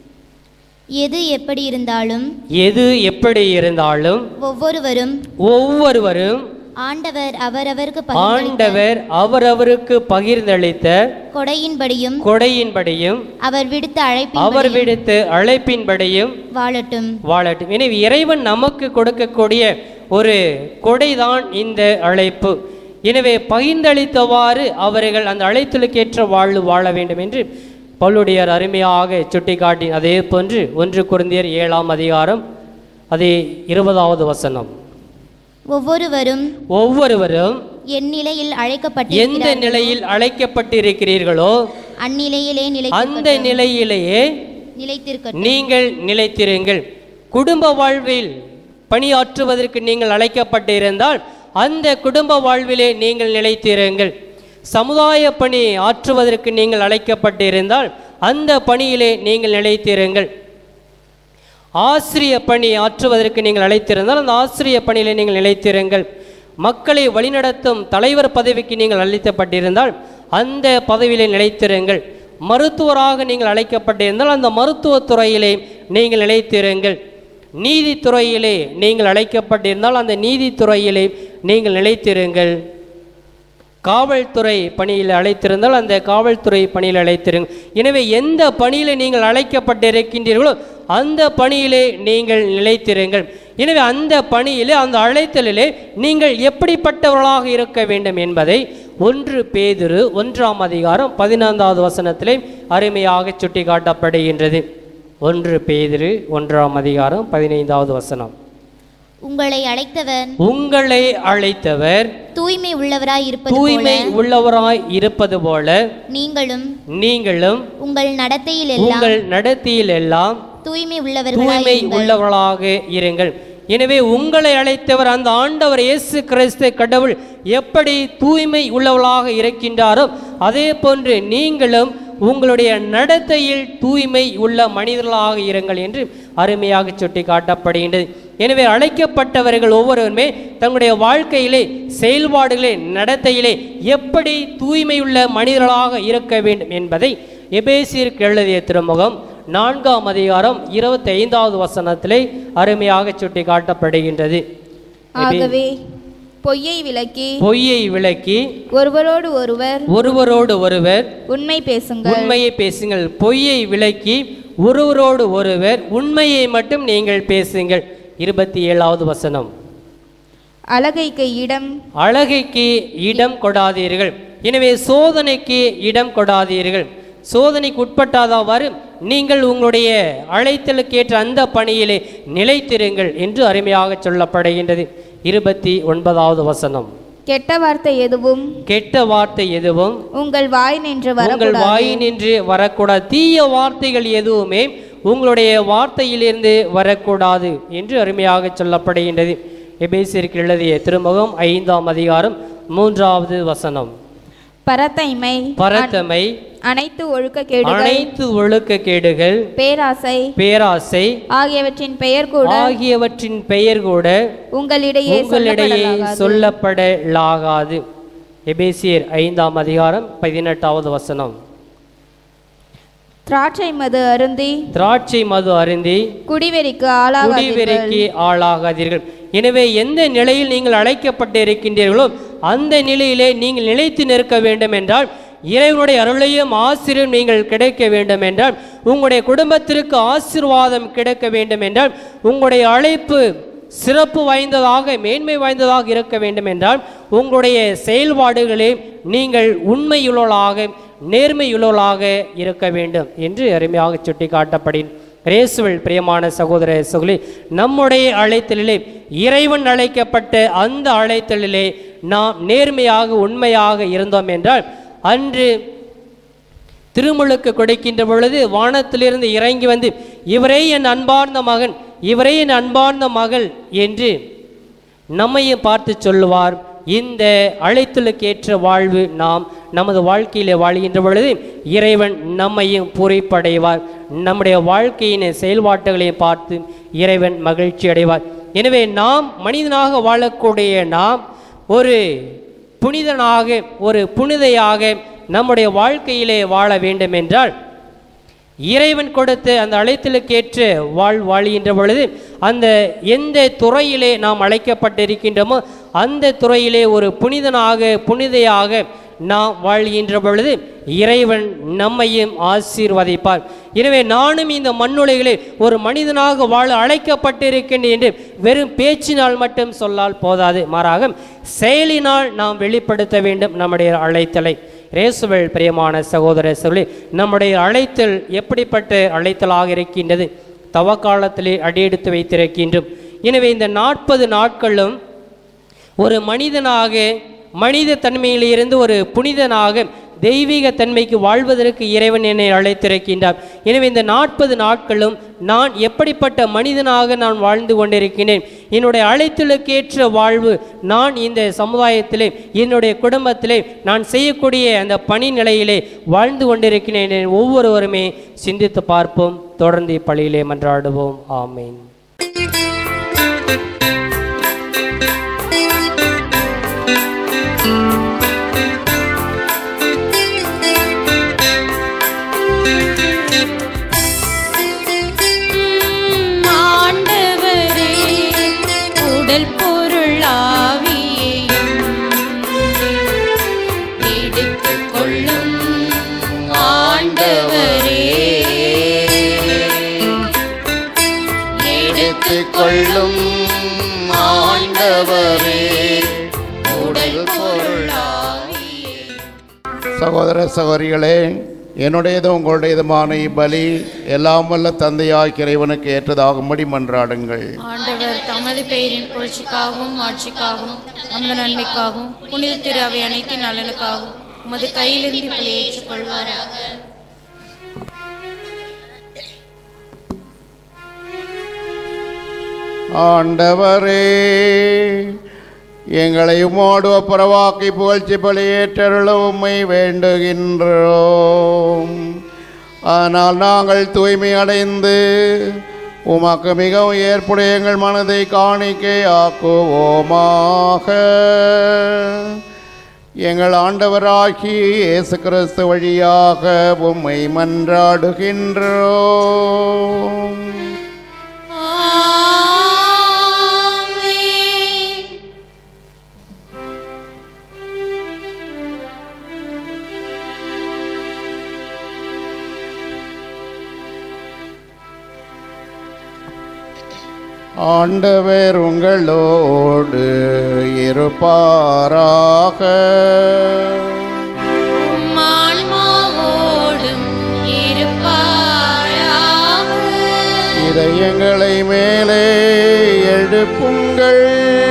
எது எப்படி இருந்தாலும் எது எப்படி இருந்தாலும் ஒவ்வொருவரும் ஒவ்வொருவரும் ஆண்டவர் அவரவருக்கு பகிர்ந்தளித்த ஆண்டவர் அவரவருக்கு பகிர்ந்தளித்த கொடையின்படியும் கொடையின்படியும் அவர் விடுத்த அவர் அழைப்பின் விடுத்த அழைப்பின்படியும் வாழட்டும் வாழட்டும் எனவே இறைவன் நமக்கு கொடுக்கக்கூடிய ஒரு கொடைதான் இந்த அழைப்பு எனவே பகிர்ந்தளித்தவாறு அவர்கள் அந்த அழைத்தலுக்கேற்ற வாழ்வு வாழ வேண்டும் என்று பவுலுடையார் அருமையாக சுட்டிக்காட்டி அதே போன்று ஒன்று குருந்தியர் ஏழாம் அதிகாரம் அதே இருபதாவது வசனம் ஒவ்வொருவரும் ஒவ்வொருவரும் என் நிலையில் எந்த அழைக்கப்பட்டிருக்கிறார்களோ நிலையில் அழைக்கப்பட்டிருக்கிறீர்களோ அந்நிலையிலே அந்த நிலை நிலையிலேயே நிலைத்திருக்கட்டும் நீங்கள் நிலைத்திருங்கள் குடும்ப வாழ்வில் பணியாற்றுவதற்கு நீங்கள் அழைக்கப்பட்டிருந்தால் அந்த குடும்ப வாழ்விலே நீங்கள் நிலைத்திருங்கள் சமுதாய பணி ஆற்றுவதற்கு நீங்கள் அழைக்கப்பட்டிருந்தால் அந்த பணியிலே நீங்கள் நிலைத்திருங்கள் ஆசிரிய பணி ஆற்றுவதற்கு நீங்கள் அழைத்திருந்தால் அந்த ஆசிரிய பணியிலே நீங்கள் நிலைத்திருங்கள் மக்களை வழிநடத்தும் தலைவர் பதவிக்கு நீங்கள் அழைக்கப்பட்டிருந்தால் அந்த பதவியிலே நிலைத்திருங்கள் மருத்துவராக நீங்கள் அழைக்கப்பட்டிருந்தால் அந்த மருத்துவத் துறையிலே நீங்கள் நிலைத்திருங்கள் நீதித்துறையிலே நீங்கள் அழைக்கப்பட்டிருந்தால் அந்த நீதித்துறையிலே நீங்கள் நிலைத்திருங்கள் காவல்துறை பணியில் அழைத்திருந்தால் அந்த காவல்துறை பணியில் அழைத்திருங்கள் எனவே எந்த பணியில் நீங்கள் அழைக்கப்பட்டிருக்கின்றீர்களோ அந்த பணியிலே நீங்கள் நிலைத்திருங்கள் எனவே அந்த பணியிலே அந்த அழைத்தலிலே நீங்கள் எப்படிப்பட்டவர்களாக இருக்க வேண்டும் என்பதை ஒன்று பேதுரு ஒன்றாம் அதிகாரம் பதினான்காவது வசனத்திலே அருமையாக சுட்டிக்காட்டப்படுகின்றது ஒன்று பேதுரு ஒன்றாம் அதிகாரம் பதினைந்தாவது வசனம் உங்களை அழைத்தவர் உங்களை அழைத்தவர் தூய்மை உள்ளவராய் இருப்பது தூய்மை போல உள்ளவராய் இருப்பது போல நீங்களும் நீங்களும் உங்கள் நடத்தையில் எல்லாம் உங்கள் நடத்தையில் எல்லாம் தூய்மை உள்ளவர்களாய் தூய்மை இருங்கள். உள்ளவர்களாக இருங்கள் எனவே உங்களை அழைத்தவர் அந்த ஆண்டவர் இயேசு கிறிஸ்து கடவுள் எப்படி தூய்மை உள்ளவர்களாக இருக்கின்றாரோ அதே போன்று நீங்களும் உங்களுடைய நடத்தையில் தூய்மை உள்ள மனிதர்களாக இருங்கள் என்று அருமையாக சுட்டி காட்டப்படுகின்றது எனவே அழைக்கப்பட்டவர்கள் ஒவ்வொருவருமே தங்களுடைய வாழ்க்கையிலே செயல்பாடுகளே நடத்தையிலே எப்படி தூய்மையுள்ள மனிதர்களாக இருக்க வேண்டும் என்பதை எபேசியருக்கு எழுதிய திருமுகம் நான்காம் அதிகாரம் இருபத்தி ஐந்தாவது வசனத்திலே அருமையாக சுட்டி காட்டப்படுகின்றது ஆகவே பொய்யை விலக்கி பொய்யை விளக்கி ஒருவரோடு ஒருவர் ஒருவரோடு ஒருவர் உண்மை பேசுங்கள் உண்மையை பேசுங்கள் பொய்யை விளக்கி ஒருவரோடு ஒருவர் உண்மையை மட்டும் நீங்கள் பேசுங்கள் இருபத்தி ஏழாவது வசனம் அழகைக்கு இடம் அழகைக்கு இடம் கொடாதீர்கள் எனவே சோதனைக்கு இடம் கொடாதீர்கள் சோதனைக்கு உட்பட்டாதவாறு நீங்கள் உங்களுடைய அழைத்தலுக்கேற்ற அந்த பணியிலே நிலைத்திருங்கள் என்று அருமையாக சொல்லப்படுகின்றது இருபத்தி ஒன்பதாவது வசனம் கெட்ட வார்த்தை எதுவும் கெட்ட வார்த்தை எதுவும் உங்கள் வாய் நின்று உங்கள் வரக்கூடாது வாயினின்று வரக்கூடாது தீய வார்த்தைகள் எதுவுமே உங்களுடைய வார்த்தையிலிருந்து வரக்கூடாது என்று அருமையாக சொல்லப்படுகின்றது எபேசிற்கு எழுதிய திருமுகம் ஐந்தாம் அதிகாரம் மூன்றாவது வசனம் பரத்தைமை பரத்தமை அனைத்து ஒழுக்கக்கேடுகள் அனைத்து ஒழுக்கக்கேடுகள் பேராசை பேராசை ஆகியவற்றின் பெயர் கூட ஆகியவற்றின் பெயர் கூட உங்களிடையே உங்களிடையே சொல்லப்படலாகாது. சொல்லப்படலாகாது எபேசியர் ஐந்தாம் அதிகாரம் பதினெட்டாவது வசனம் திராட்சை மது அருந்தி திராட்சை மது அருந்தி குடிவெறிக்கு ஆளாகாதீர்கள் குடிவெறிக்கு ஆளாகாதீர்கள் எனவே எந்த நிலையில் நீங்கள் அழைக்கப்பட்டு இருக்கின்றீர்களோ அந்த நிலையிலே நீங்கள் நிலைத்து நிற்க வேண்டும் என்றால் இறைவனுடைய அருளையும் ஆசிரியம் நீங்கள் கிடைக்க வேண்டும் என்றால் உங்களுடைய குடும்பத்திற்கு ஆசீர்வாதம் கிடைக்க வேண்டும் என்றால் உங்களுடைய அழைப்பு சிறப்பு வாய்ந்ததாக மேன்மை வாய்ந்ததாக இருக்க வேண்டும் என்றால் உங்களுடைய செயல்பாடுகளே நீங்கள் உண்மையுள்ளவர்களாக நேர்மையுள்ளவர்களாக இருக்க வேண்டும் என்று அருமையாக சுட்டிக்காட்டப்படுகிறேன் ரேசுவல் பிரியமான சகோதர சகோதரி நம்முடைய அழைத்தலிலே இறைவன் அழைக்கப்பட்ட அந்த அழைத்தலிலே நாம் நேர்மையாக உண்மையாக இருந்தோம் என்றால் அன்று திருமுழுக்கு கொடுக்கின்ற பொழுது வானத்திலிருந்து இறங்கி வந்து இவரே என் அன்பார்ந்த மகன் இவரே என் அன்பார்ந்த மகள் என்று நம்மையும் பார்த்து சொல்லுவார் இந்த அழைத்தலுக்கேற்ற வாழ்வு நாம் நமது வாழ்க்கையிலே வாழ்கின்ற பொழுது இறைவன் நம்மையும் பூரிப்படைவார் நம்முடைய வாழ்க்கையின் செயல்பாட்டுகளை பார்த்து இறைவன் மகிழ்ச்சி அடைவார் எனவே நாம் மனிதனாக வாழக்கூடிய நாம் ஒரு புனிதனாக ஒரு புனிதையாக நம்முடைய வாழ்க்கையிலே வாழ வேண்டும் என்றால் இறைவன் கொடுத்த அந்த அழைத்தலுக்கேற்ற வாழ் வாழுகின்ற பொழுது அந்த எந்த துறையிலே நாம் அழைக்கப்பட்டிருக்கின்றோமோ அந்த துறையிலே ஒரு புனிதனாக புனிதையாக நாம் வாழ்கின்ற பொழுது இறைவன் நம்மையும் ஆசீர்வதிப்பார் எனவே நானும் இந்த மண்ணுலைகளே ஒரு மனிதனாக வாழ அழைக்கப்பட்டிருக்கின்றேன் என்று வெறும் பேச்சினால் மட்டும் சொல்லால் போதாது மாறாக செயலினால் நாம் வெளிப்படுத்த வேண்டும் நம்முடைய அழைத்தலை ரேசுவல் பிரியமான சகோதர சொல்லி நம்முடைய அழைத்தல் எப்படிப்பட்ட அழைத்தலாக இருக்கின்றது தவக்காலத்திலே அடியெடுத்து வைத்திருக்கின்றோம் எனவே இந்த நாற்பது நாட்களும் ஒரு மனிதனாக மனித தன்மையிலிருந்து ஒரு புனிதனாக தெய்வீக தன்மைக்கு வாழ்வதற்கு இறைவன் என்னை அழைத்திருக்கின்றார் எனவே இந்த நாற்பது நாட்களும் நான் எப்படிப்பட்ட மனிதனாக நான் வாழ்ந்து கொண்டிருக்கிறேன் என்னுடைய அழைத்தலுக்கேற்ற வாழ்வு நான் இந்த சமுதாயத்திலே என்னுடைய குடும்பத்திலே நான் செய்யக்கூடிய அந்த பணி நிலையிலே வாழ்ந்து கொண்டிருக்கிறேன் என ஒவ்வொருவருமே சிந்தித்து பார்ப்போம் தொடர்ந்து இப்பள்ளியிலே மன்றாடுவோம் ஆமேன் ஆண்டவரே உடல் பொருள் ஆவியையும் எடுத்துக் கொள்ளும் ஆண்டவரே எடுத்துக் கொள்ளும் ஆண்டவரே உடல் பொருள் சகோதர சகோதரிகளே என்னுடையதும் உங்களுடையதுமான இப்பலி எல்லாம் வல்ல தந்தையாய் இறைவனுக்கு ஏற்றதாகும்படி மன்றாடுங்கள் ஆண்டவர் தமது பெயரின் புரட்சிக்காகவும் ஆட்சிக்காகவும் அந்த நன்மைக்காகவும் புனித திரு அவை அனைத்தின் நலனுக்காகவும் உமது கையிலிருந்து இப்படி ஏற்றுக்கொள்வாராக ஆண்டவரே எங்களை உமோடு ஒப்புரவாக்கி புகழ்ச்சி பலியேற்றருள உம்மை வேண்டுகின்றோம் ஆனால் நாங்கள் தூய்மை அடைந்து உமக்கு மிகவும் ஏற்புடைய எங்கள் மனதை காணிக்கை ஆக்குவோமாக எங்கள் ஆண்டவராகி இயேசு கிறிஸ்து வழியாக உம்மை மன்றாடுகின்றோம் ஆண்டவர் உங்களோடு இருப்பாராக ஆன்மாவோடும் இருப்பாராக இதயங்களை மேலே எழுப்புங்கள்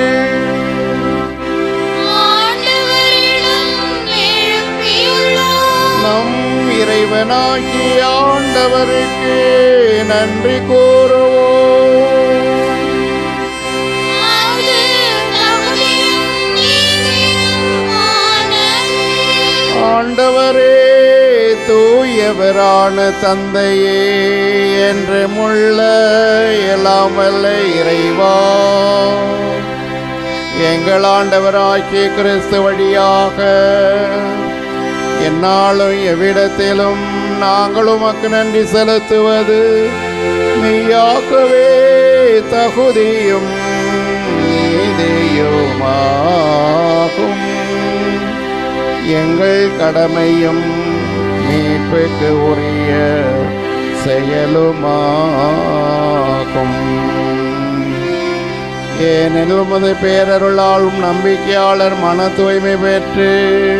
ஆண்டவரிடம் எழுப்பியுள்ளோம் நம் இறைவனாகிய ஆண்டவருக்கு நன்றி கூறுவோம் அது தகுதியும் நீதியுமானது. ஆண்டவரே தூயவரான தந்தையே என்று முள்ள எல்லாம் வல்ல இறைவா எங்கள் ஆண்டவராகிய கிறிஸ்து வழியாக என்னாலும் எவ்விடத்திலும் நாங்கள் உமக்கு நன்றி செலுத்துவது மெய்யாகவே தகுதியும் நீதியுமாகும் எங்கள் கடமையும் மீட்புக்கு உரிய செயலுமாகும் ஏனெனில் உமது பேரருளாலும் நம்பிக்கையாளர் மன தூய்மை பெற்று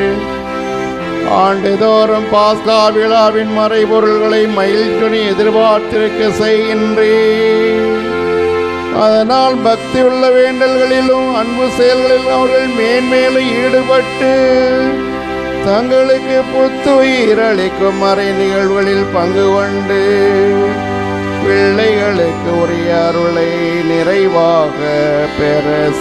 ஆண்டுதோறும் பாஸ்கா விழாவின் மறைபொருள்களை மயில்துணி எதிர்பார்த்திருக்க செய்கின்றேன் அதனால் பக்தியுள்ள வேண்டல்களிலும் அன்பு செயல்களிலும் அவர்கள் மேன்மேலும் ஈடுபட்டு தங்களுக்கு புத்துயிர் அளிக்கும் மறை நிகழ்வுகளில் பங்கு கொண்டு பிள்ளைகளுக்கு உரிய அருளை நிறைவாக பெற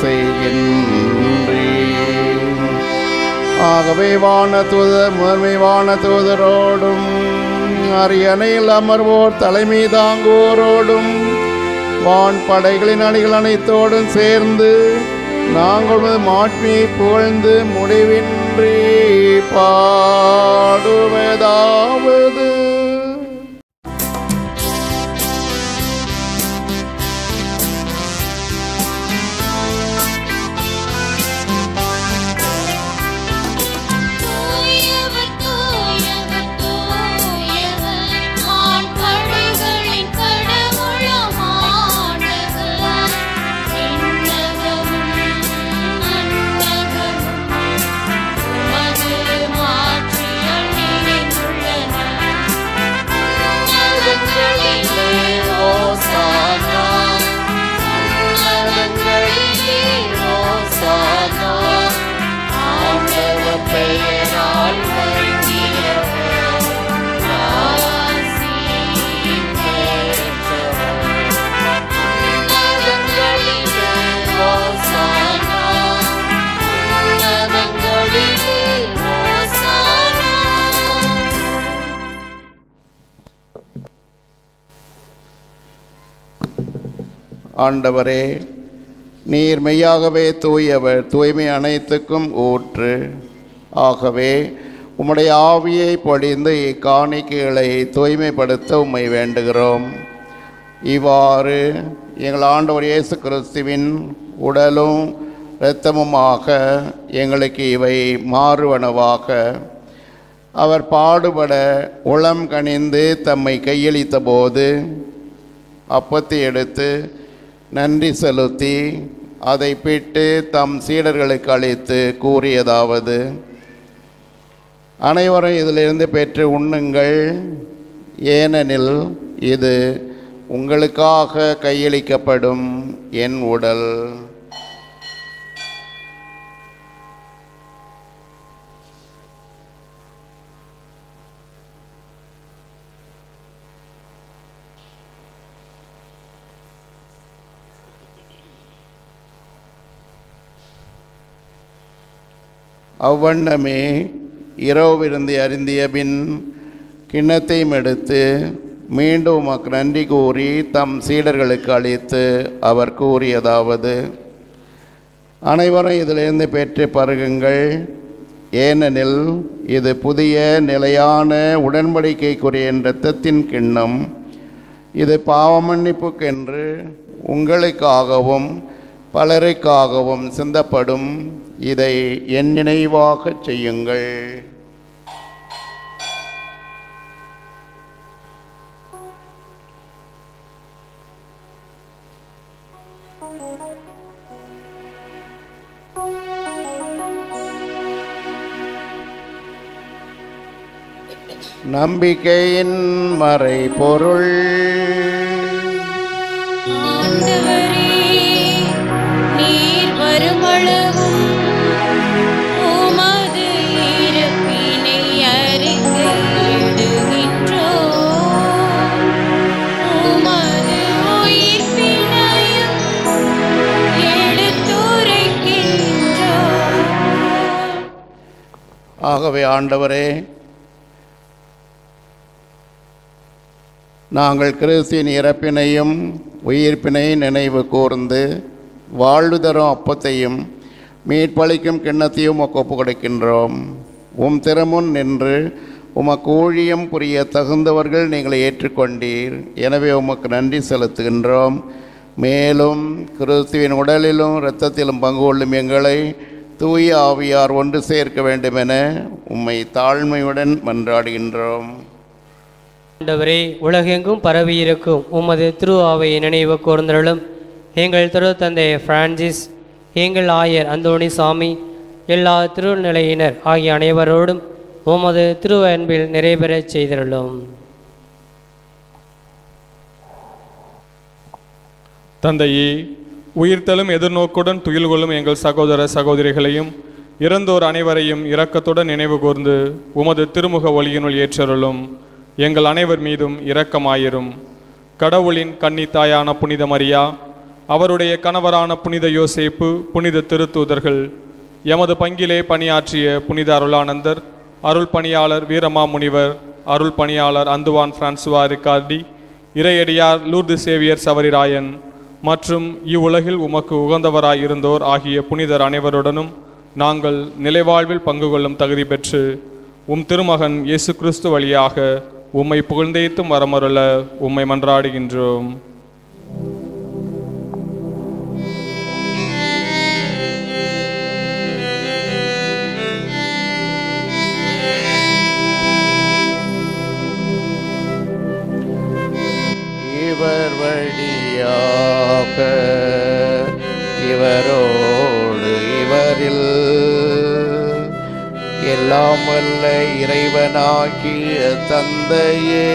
செய்கின்றேன் ஆகவே வான தூதர் முதன்மை வான தூதரோடும் அரியணையில் அமர்வோர் தலைமை தாங்குவோரோடும் வான் படைகளின் அணிகள் அனைத்தோடும் சேர்ந்து நாங்கள் உமது மாட்சியை புகழ்ந்து முடிவின்றி பாடுவதாவது தூயவர், தூயவர், தூயவர், ஆண்படைகளின் கடவுளாம் ஆண்டவர். விண்ணகமும் மண்ணகமும் உமது மாட்சியால் நிறைந்துள்ளன. ஆண்டவரே நீர் மெய்யாகவே தூயவர் தூய்மை அனைத்துக்கும் ஊற்று ஆகவே உம்முடைய ஆவியை பொழிந்து இக்காணிக்கைகளை தூய்மைப்படுத்த உம்மை வேண்டுகிறோம் இவ்வாறு எங்கள் ஆண்டவர் இயேசு கிறிஸ்துவின் உடலும் இரத்தமுமாக எங்களுக்கு இவை மாறுவனவாக அவர் பாடுபட உளம் கனிந்து தம்மை கையளித்த போது அப்பத்தை எடுத்து நன்றி செலுத்தி அதை பிட்டு தம் சீடர்களுக்கு அளித்து கூறியதாவது அனைவரும் இதிலிருந்து பெற்று உண்ணுங்கள் ஏனெனில் இது உங்களுக்காக கையளிக்கப்படும் என் உடல் அவ்வண்ணமே இரவிருந்து அருந்திய பின் கிண்ணத்தையும் எடுத்து மீண்டும் உமக்கு நன்றி கூறி தம் சீடர்களுக்கு அளித்து அவர் கூறியதாவது அனைவரும் இதிலிருந்து பெற்று பருகுங்கள் ஏனெனில் இது புதிய நிலையான உடன்படிக்கைக்குரிய இரத்தத்தின் கிண்ணம் இது பாவமன்னிப்புக்கென்று உங்களுக்காகவும் பலருக்காகவும் சிந்தப்படும் இதை என் நினைவாகச் செய்யுங்கள் நம்பிக்கையின் மறை பொருள் நீர் வருமளவும் உமது இறப்பினை அறிக்கையிடுகின்றோ உமது உயிர்ப்பினையும் எடுத்துரைக்கின்றோ ஆகவே ஆண்டவரே நாங்கள் கிறிஸ்தின் இறப்பினையும் உயிர்ப்பினையும் நினைவு கூர்ந்து வாழ்வு தரும் அப்பத்தையும் மீட்பளிக்கும் கிண்ணத்தையும் உமக்கு ஒப்பு கொடுக்கின்றோம் உம் திறமுன் நின்று உமக்கு ஊழியம் புரிய தகுந்தவர்கள் நீங்கள் ஏற்றுக்கொண்டீர் எனவே உமக்கு நன்றி செலுத்துகின்றோம் மேலும் கிறிஸ்துவின் உடலிலும் இரத்தத்திலும் பங்கு கொள்ளும் எங்களை தூய ஆவியார் ஒன்று சேர்க்க வேண்டுமென உம்மை தாழ்மையுடன் மன்றாடுகின்றோம் ஆண்டவரே உலகெங்கும் பரவியிருக்கும் உமது திரு ஆவையை நினைவு கூர்ந்தருளும் எங்கள் திரு தந்தை பிரான்சிஸ் எங்கள் ஆயர் அந்தோணி சாமி எல்லா திருநிலையினர் ஆகிய அனைவரோடும் உமது திரு அன்பில் நிறைவேறச் செய்திருளும் தந்தையே உயிர்த்தலும் எதிர்நோக்குடன் துயில் கொள்ளும் எங்கள் சகோதர சகோதரிகளையும் இறந்தோர் அனைவரையும் இரக்கத்துடன் நினைவு கூர்ந்து உமது திருமுக ஒளியினுள் ஏற்றருளும் எங்கள் அனைவர் மீதும் இரக்கமாயிரும் கடவுளின் கன்னித்தாயான புனித மரியா அவருடைய கணவரான புனித யோசேப்பு புனித திருத்தூதர்கள் எமது பங்கிலே பணியாற்றிய புனித அருளானந்தர் அருள் பணியாளர் வீரமா முனிவர் அருள் பணியாளர் அந்துவான் பிரான்சுவா ரிகார்டி இறையடியார் லூர்து சேவியர் சவரிராயன் மற்றும் இவ்வுலகில் உமக்கு உகந்தவராய் இருந்தோர் ஆகிய புனிதர் அனைவருடனும் நாங்கள் நிலைவாழ்வில் பங்கு கொள்ளும் தகுதி பெற்று உம் திருமகன் இயேசு கிறிஸ்து வழியாக உம்மை புகழ்ந்தேத்தும் வரமருள உம்மை மன்றாடுகின்றோம் இவர் வழியாக இவரோடு இவரில் எல்லாம் வல்ல இறைவனாகிய தந்தையே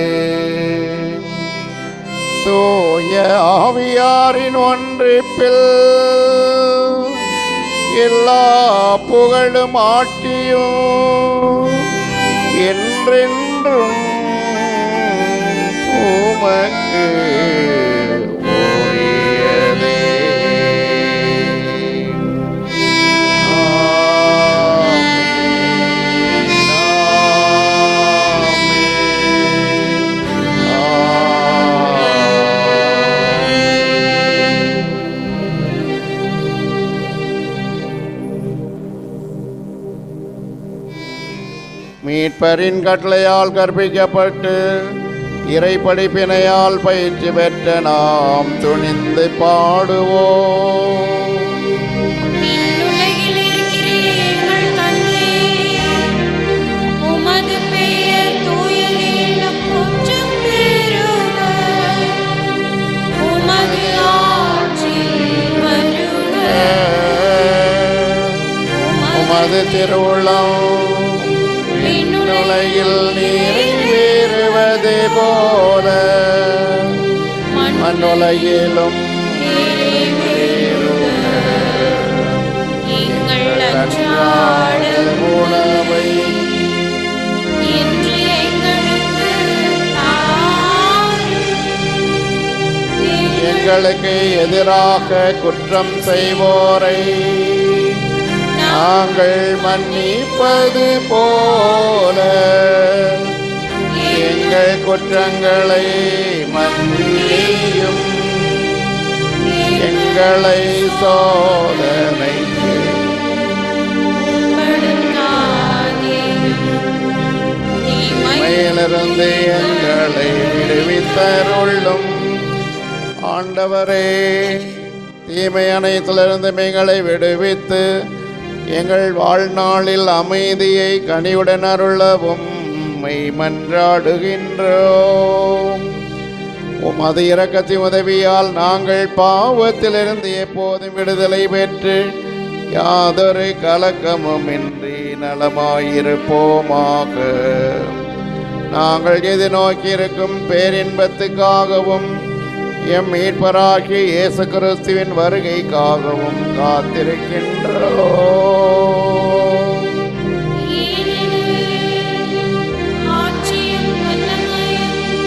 தூய ஆவியாரின் ஒன்றிப்பில் எல்லா புகழும் ஆட்சியும் என்றென்றும் உமக்கு உரியதே ஆமென். மீட்பரின் கட்டளையால் கற்பிக்கப்பட்டு இறை படிப்பினையால் பயிற்சி பெற்ற நாம் துணிந்து பாடுவோம் உலகில் இருக்கிற எங்கள் தந்தை, உமது பெயர் தூயது என போற்றப் பெறுக. உமது ஆட்சி வருக. உமது திருவுளம் விண்ணுலகில் நிறைவேறுவது போல மண்ணுலகிலும் எங்கள் அன்றாட உணவை இன்று எங்களுக்கு தாரும். எங்களுக்கு எதிராக குற்றம் செய்வோரை நாங்கள் மன்னிப்பது போல எங்கள் குற்றங்களை மன்னியும் எங்களை சோதனைக்கு மேலிருந்து எங்களை விடுவித்தருளும் ஆண்டவரே தீமை அனைத்திலிருந்து எங்களை விடுவித்து எங்கள் வாழ்நாளில் அமைதியை கனிவுடன் அருளவும் உம்மை மன்றாடுகின்றோம் உமது இரக்கத்தின் உதவியால் நாங்கள் பாவத்திலிருந்து எப்போதும் விடுதலை பெற்று யாதொரு கலக்கமும் இன்றி நலமாயிருப்போமாக நாங்கள் எதிர்நோக்கியிருக்கும் பேரின்பத்துக்காகவும் எம் மீட்பராகிய இயேசு கிறிஸ்துவின் வருகைக்காகவும் காத்திருக்கின்றோம் ஆட்சியும் வல்லமையும்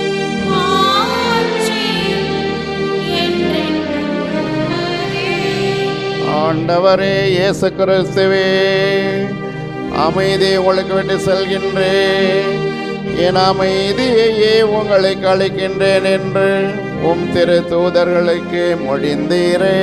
மாட்சியும் என்றென்றும் உமதே. ஆண்டவரே இயேசு கிறிஸ்துவே அமைதி உங்களுக்கு விட்டு செல்கின்றேன் என் அமைதியையே உங்களுக்கு அளிக்கின்றேன் என்று உம் திரு தூதர்களுக்கு முடிந்தீரே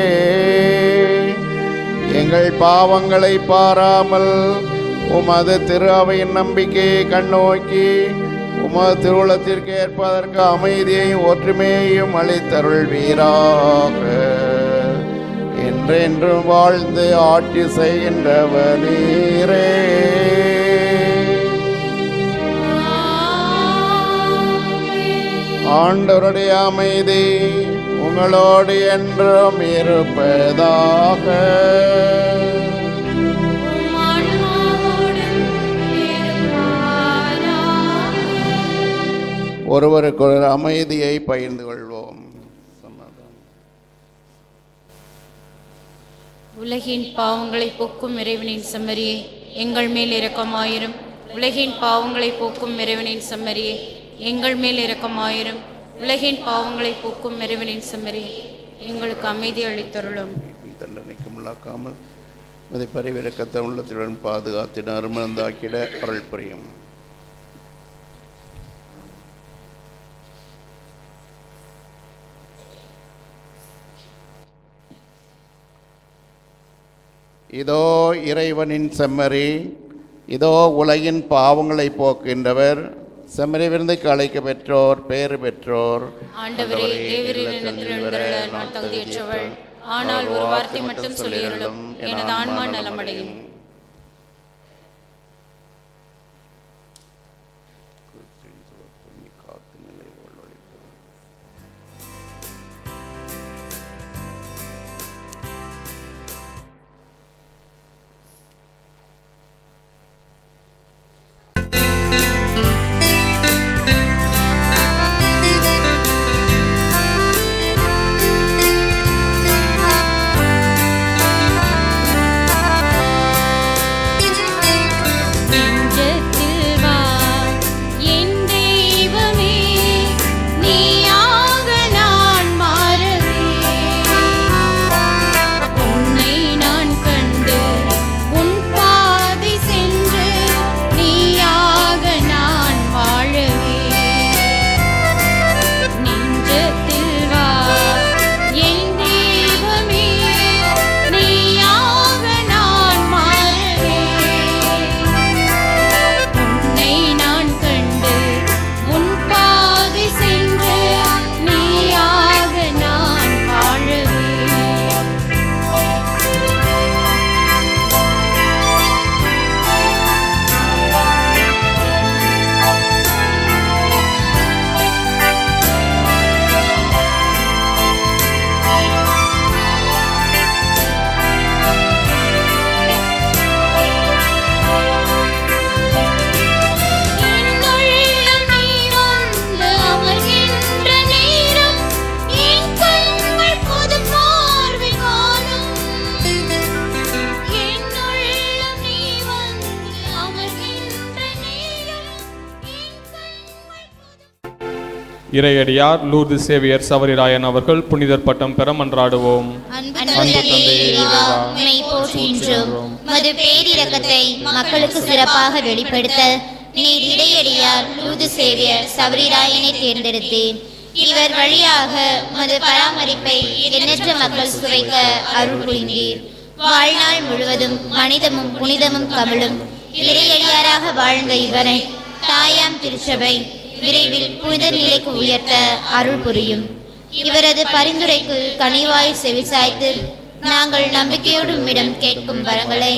எங்கள் பாவங்களை பாராமல் உமது திரு அவையின் நம்பிக்கையை கண்ணோக்கி உமது திருவுளத்திற்கு ஏற்பதற்கு அமைதியையும் ஒற்றுமையையும் அளித்தருள்வீராக என்றென்றும் வாழ்ந்து ஆட்சி செய்கின்றவர் நீரே ஆண்டவருடைய அமைதி உங்களோடு என்றும் இருப்பதாக ஒருவருக்கு ஒரு அமைதியை பகிர்ந்து கொள்வோம் உலகின் பாவங்களை போக்கும் இறைவனின் செம்மறியே எங்கள் மேல் இரக்கமாயிரும் உலகின் பாவங்களை போக்கும் இறைவனின் செம்மறியே எங்கள் மேல் இரக்கமாயிரும் உலகின் பாவங்களை போக்கும் இறைவனின் செம்மறியே எங்களுக்கு அமைதி அளித்தருளும் தண்டனைக்கு உள்ளாக்காமல் அதை பரிவிறக்கத்த உள்ளத்துடன் பாதுகாத்திட அருமந்தாக்கிட அருள் புரியும் இதோ இறைவனின் செம்மறி இதோ உலகின் பாவங்களை போக்கின்றவர் செம்மறி விருந்துக்கு அழைக்க பெற்றோர் பேறு பெற்றோர் ஆண்டவரே தேவரின் இடத்தில் எழுந்தருள நான் தகுதியற்றவள் ஆனால் ஒரு வார்த்தை மட்டும் சொல்லியருளும் எனது ஆன்மா நலமடையும் ஆ இறையடியார் லூர்து சேவியர் சவரிராயன் அவர்கள் புனிதர் பட்டம் பெற மன்றாடுவோம் அன்பு அன்பு தந்தையே தந்தையே இறைவா, இறைவா, உம்மை போற்றுகின்றோம் மது பேரிரக்கத்தை மக்களுக்கு சிறப்பாக வெளிப்படுத்த நீர் இடையடியார் லூது சேவியர் சபரிராயனை தேர்ந்தெடுத்தேன் இவர் வழியாக மது பராமரிப்பை எண்ணற்ற மக்கள் சுவைக்க அருள் புரிந்தீர் வாழ்நாள் முழுவதும் மனிதமும் புனிதமும் கமலும் இறையடியாராக வாழ்ந்த இவரை தாயாம் திருச்சபை விரைவில் புனித நிலைக்கு உயர்த்த அருள் புரியும் இவரது பரிந்துரைக்கு கனிவாய் செவிசாய்த்து நாங்கள் நம்பிக்கையோடு உம்மிடம் கேட்கும் வரங்களை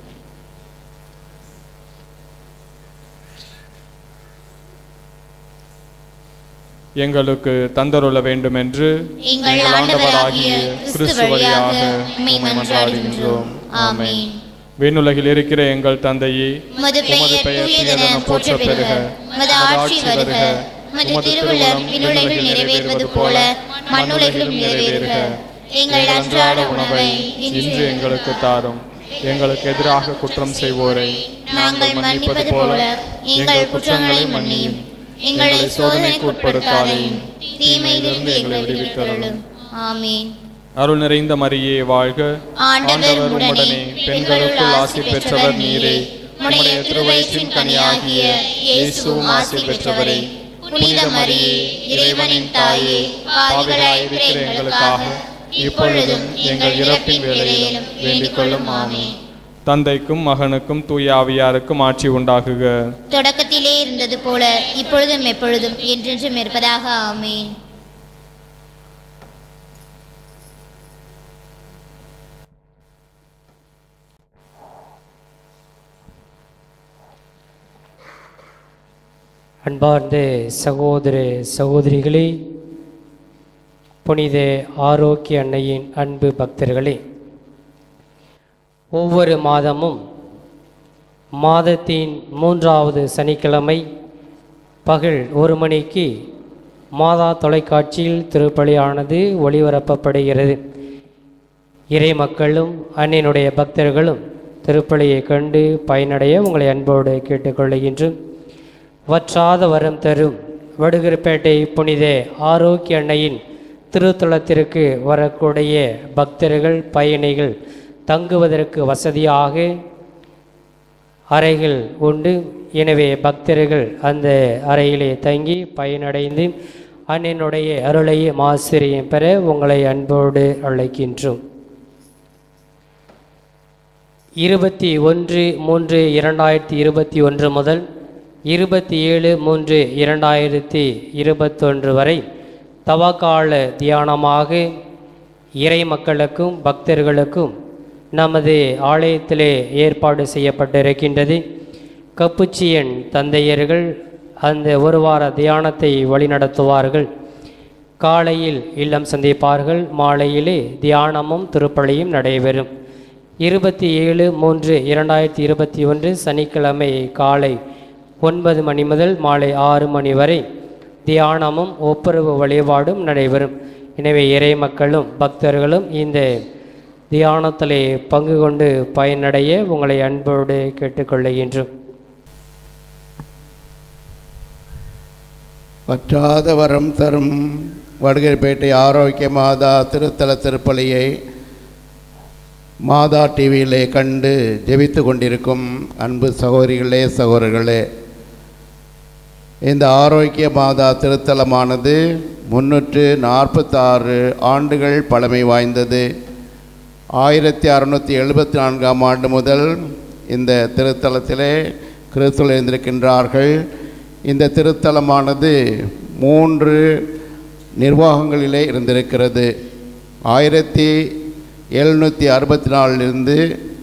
எங்களுக்கு தந்தருள வேண்டும் என்று எங்கள் ஆண்டவராகிய கிறிஸ்து வழியாக உம்மை மன்றாடுகின்றோம் ஆமென் விண்ணுலகில் இருக்கிற எங்கள் தந்தையே உமது பெயர் தூயதென போற்ற பெறுக உமது ஆட்சி வருக உமது திருவுள்ளம் விண்ணுலகில் நிறைவேறுவது போல மண்ணுலகிலும் நிறைவேறுக எங்கள் அன்றாட உணவை இன்று எங்களுக்கு தாரும் எங்களுக்கு எதிராக குற்றம் செய்வோரை நாங்கள் மன்னிப்பது போல எங்கள் குற்றங்களை மன்னியும் எங்களை சோதனைக்கு உட்படுத்தாதையும் தீமையிலிருந்து எங்களை விடுவித்தருளும் ஆமென் அருள் நிறைந்த மரியே வாழ்க ஆண்டவர் உடனே பெண்களுக்குள் ஆசி பெற்றவர் நீரே உம்முடைய திருவயிற்றின் கனியாகிய இயேசுவும் ஆசி பெற்றவரே புனித மரியே இறைவனின் தாயே பாவிகளாயிருக்கிற எங்களுக்காக இப்பொழுதும் எங்கள் இறப்பின் வேளையிலும் வேண்டிக் கொள்ளும் ஆமென் தந்தைக்கும் மகனுக்கும் தூய ஆவியாருக்கும் ஆட்சி உண்டாகுக தொடக்கத்திலே இருந்தது போல இப்பொழுதும் எப்பொழுதும் என்றென்றும் இருப்பதாக ஆமென் அன்பார்ந்த சகோதர சகோதரிகளே புனித ஆரோக்கிய அன்னையின் அன்பு பக்தர்களே ஒவ்வொரு மாதமும் மாதத்தின் மூன்றாவது சனிக்கிழமை பகல் ஒரு மணிக்கு மாதா தொலைக்காட்சியில் திருப்பலியானது ஒளிபரப்பப்படுகிறது இறை மக்களும் அன்னையினுடைய பக்தர்களும் திருப்பலியை கண்டு பயனடைய உங்களை அன்போடு கேட்டுக்கொள்கின்றோம் வற்றாத வரம் தரும் வடுகர்பேட்டை புனித ஆரோக்கிய அன்னையின் திருத்தலத்திற்கு வரக்கூடிய பக்தர்கள் பயணிகள் தங்குவதற்கு வசதியாக அறைகள் உண்டு எனவே பக்தர்கள் அந்த அறையிலே தங்கி பயனடைந்து அன்னினுடைய அருளையும் ஆசிரியம் பெற உங்களை அன்போடு அழைக்கின்றோம் இருபத்தி ஒன்று மூன்று இரண்டாயிரத்தி இருபத்தி ஒன்று முதல் இருபத்தி ஏழு மூன்று இரண்டாயிரத்தி இருபத்தொன்று வரை தவக்கால தியானமாக இறை மக்களுக்கும் பக்தர்களுக்கும் நமது ஆலயத்திலே ஏற்பாடு செய்யப்பட்டிருக்கின்றது கப்புச்சியன் தந்தையர்கள் அந்த ஒரு வார தியானத்தை வழிநடத்துவார்கள் காலையில் இல்லம் சந்திப்பார்கள் மாலையிலே தியானமும் திருப்பலியும் நடைபெறும் இருபத்தி ஏழு மூன்று இரண்டாயிரத்தி இருபத்தி ஒன்று சனிக்கிழமை காலை ஒன்பது மணி முதல் மாலை ஆறு மணி வரை தியானமும் ஒப்புரவு வழிபாடும் நடைபெறும் எனவே இறை மக்களும் பக்தர்களும் இந்த தியானத்திலே பங்கு கொண்டு பயனடைய உங்களை அன்போடு கேட்டுக்கொள்ளுகின்றோம் வற்றாத வரம் தரும் வடுகர்பேட்டை ஆரோக்கிய மாதா திருத்தல திருப்பலியை மாதா டிவியிலே கண்டு ஜெபித்து கொண்டிருக்கும் அன்பு சகோதரிகளே சகோதரர்களே இந்த ஆரோக்கிய மாதா திருத்தலமானது முன்னூற்று நாற்பத்தாறு ஆண்டுகள் பழமை வாய்ந்தது ஆயிரத்தி அறுநூற்றி எழுபத்தி நான்காம் ஆண்டு முதல் இந்த திருத்தலத்திலே கிறிஸ்துவ இருந்திருக்கின்றார்கள் இந்த திருத்தலமானது மூன்று நிர்வாகங்களிலே இருந்திருக்கிறது ஆயிரத்தி எழுநூற்றி அறுபத்தி நாலிலிருந்து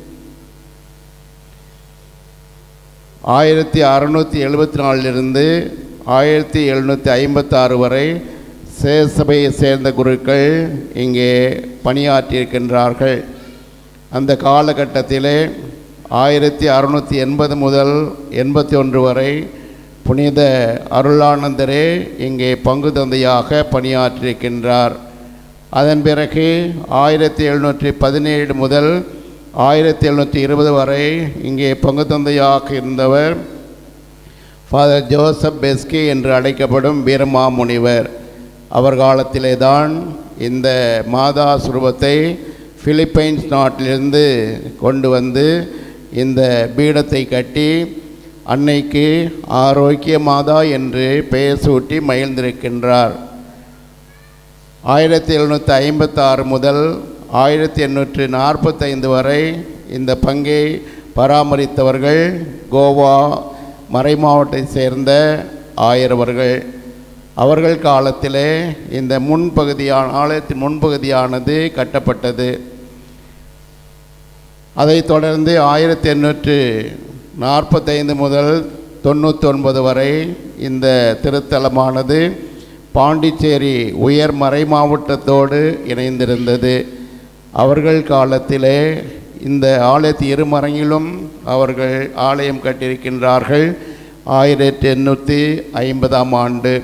ஆயிரத்தி அறுநூற்றி எழுபத்தி நாலிலிருந்து ஆயிரத்தி எழுநூற்றி ஐம்பத்தாறு வரை சேசபையை சேர்ந்த குருக்கள் இங்கே பணியாற்றியிருக்கின்றார்கள் அந்த காலகட்டத்திலே ஆயிரத்தி அறுநூற்றி எண்பது முதல் எண்பத்தி ஒன்று வரை புனித அருளானந்தரே இங்கே பங்கு தந்தையாக பணியாற்றியிருக்கின்றார் அதன் பிறகு ஆயிரத்தி எழுநூற்றி பதினேழு முதல் ஆயிரத்தி எழுநூற்றி இருபது வரை இங்கே பங்கு தந்தையாக இருந்தவர் ஃபாதர் ஜோசப் பெஸ்கி என்று அழைக்கப்படும் வீரமா முனிவர் அவர் காலத்திலே தான் இந்த மாதா சுரூபத்தை பிலிப்பைன்ஸ் நாட்டிலிருந்து கொண்டு வந்து இந்த பீடத்தை கட்டி அன்னைக்கு ஆரோக்கிய மாதா என்று பெயர் சூட்டி மகிழ்ந்திருக்கின்றார் ஆயிரத்தி எழுநூற்றி ஐம்பத்தாறு முதல் ஆயிரத்தி எண்ணூற்று நாற்பத்தைந்து வரை இந்த பங்கை பராமரித்தவர்கள் கோவா மறைமாவட்டத்தை சேர்ந்த ஆயிரவர்கள் அவர்கள் காலத்திலே இந்த முன்பகுதியான ஆலயத்தின் முன்பகுதியானது கட்டப்பட்டது அதைத் தொடர்ந்து ஆயிரத்தி எண்ணூற்று நாற்பத்தைந்து முதல் தொண்ணூற்றி ஒன்பது வரை இந்த திருத்தலமானது பாண்டிச்சேரி உயர் மறை மாவட்டத்தோடு இணைந்திருந்தது அவர்கள் காலத்திலே இந்த ஆலயத்து இருமரங்கிலும் அவர்கள் ஆலயம் கட்டியிருக்கின்றார்கள் ஆயிரத்தி எண்ணூற்றி ஐம்பதாம் ஆண்டு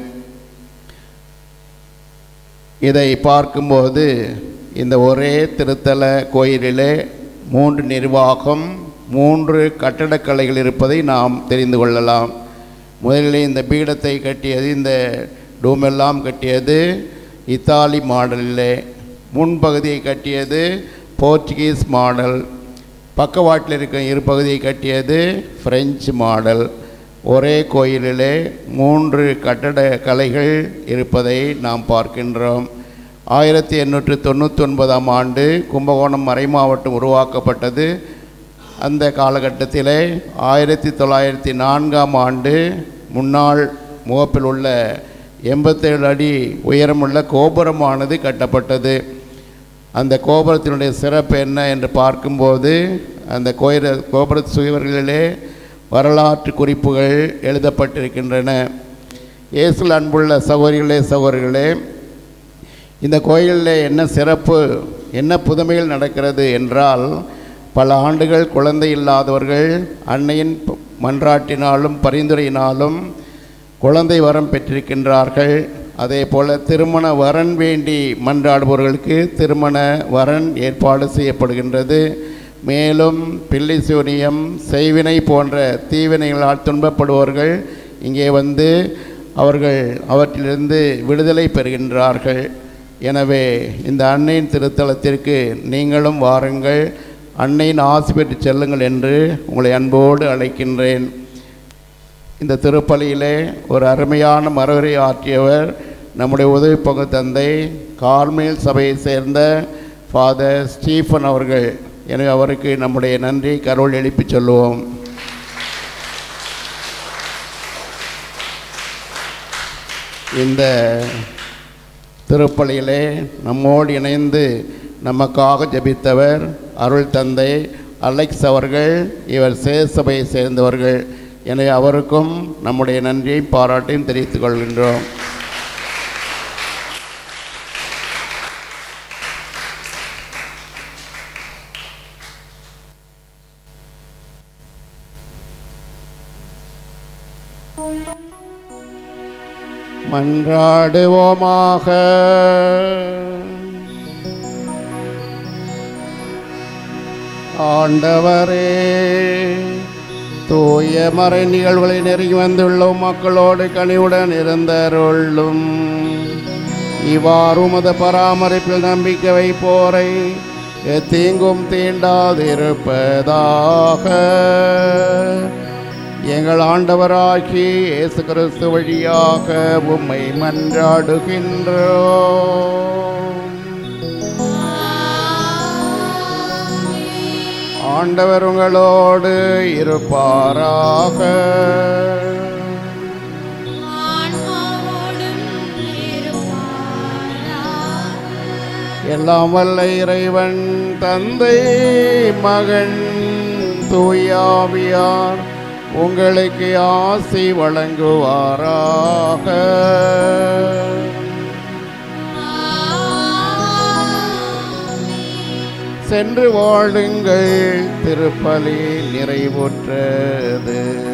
இதை பார்க்கும்போது இந்த ஒரே திருத்தல கோயிலிலே மூன்று நிர்வாகம் மூன்று கட்டடக்கலைகள் இருப்பதை நாம் தெரிந்து கொள்ளலாம் முதலில் இந்த பீடத்தை கட்டியது இந்த டூமெல்லாம் கட்டியது இத்தாலி மாடலிலே முன்பகுதியை கட்டியது போர்ச்சுகீஸ் மாடல் பக்கவாட்டில் இருக்கிற இரு பகுதியை கட்டியது பிரெஞ்சு மாடல் ஒரே கோயிலிலே மூன்று கட்டட கலைகள் இருப்பதை நாம் பார்க்கின்றோம் ஆயிரத்தி எண்ணூற்று தொண்ணூற்றி ஒன்பதாம் ஆண்டு கும்பகோணம் மறைமாவட்டம் உருவாக்கப்பட்டது அந்த காலகட்டத்திலே ஆயிரத்தி தொள்ளாயிரத்தி நான்காம் ஆண்டு முன்னாள் முகப்பில் உள்ள எண்பத்தேழு அடி உயரமுள்ள கோபுரமானது கட்டப்பட்டது அந்த கோபுரத்தினுடைய சிறப்பு என்ன என்று பார்க்கும்போது அந்த கோயில கோபுர சுவர்களிலே வரலாற்று குறிப்புகள் எழுதப்பட்டிருக்கின்றன இயேசுல அன்புள்ள சகோதரிகளே சகோதரிகளே இந்த கோயிலில் என்ன சிறப்பு என்ன புதுமைகள் நடக்கிறது என்றால் பல ஆண்டுகள் குழந்தை இல்லாதவர்கள் அன்னையின் ப- மன்றாட்டினாலும் பரிந்துரையினாலும் குழந்தை வரம் பெற்றிருக்கின்றார்கள் அதே போல் திருமண வரன் வேண்டி மன்றாடுபவர்களுக்கு திருமண வரன் ஏற்பாடு செய்யப்படுகின்றது மேலும் பில்லி சூனியம் செய்வினை போன்ற தீவினைகளால் துன்பப்படுபவர்கள் இங்கே வந்து அவர்கள் அவற்றிலிருந்து விடுதலை பெறுகின்றார்கள் எனவே இந்த அன்னையின் திருத்தலத்திற்கு நீங்களும் வாருங்கள் அன்னையின் ஆசி பெற்று செல்லுங்கள் என்று உங்களை அன்போடு அழைக்கின்றேன் இந்த திருப்பலியிலே ஒரு அருமையான மறுவரை ஆற்றியவர் நம்முடைய உதவி பங்கு தந்தை கார்மேல் சபையை சேர்ந்த ஃபாதர் ஸ்டீஃபன் அவர்கள் எனவே அவருக்கு நம்முடைய நன்றி கரோல் எழுப்பிச் சொல்லுவோம் இந்த திருப்பலியிலே நம்மோடு இணைந்து நமக்காக ஜெபித்தவர் அருள் தந்தை அலெக்ஸ் அவர்கள் இவர் சேசபையை சேர்ந்தவர்கள் எனவே அவருக்கும் நம்முடைய நன்றியையும் பாராட்டையும் தெரிவித்துக் கொள்கின்றோம் மன்றாடுவோமாக ஆண்டவரே தூய மறை நிகழ்வுகளை நெருங்கி வந்துள்ள மக்களோடு கனிவுடன் இருந்தருளும் இவ்வாறு உமது பராமரிப்பில் நம்பிக்கை வைப்போரை எத்தீங்கும் தீண்டாதிருப்பதாக எங்கள் ஆண்டவராகி இயேசு கிறிஸ்து வழியாக உம்மை மன்றாடுகின்றோம் ஆண்டவர் உங்களோடு இருப்பாராக எல்லாம் வல்ல இறைவன் தந்தை மகன் தூயாவியார் உங்களுக்கு ஆசி வழங்குவாராக சென்று வாழுங்கள் திருப்பலி நிறைவுற்றது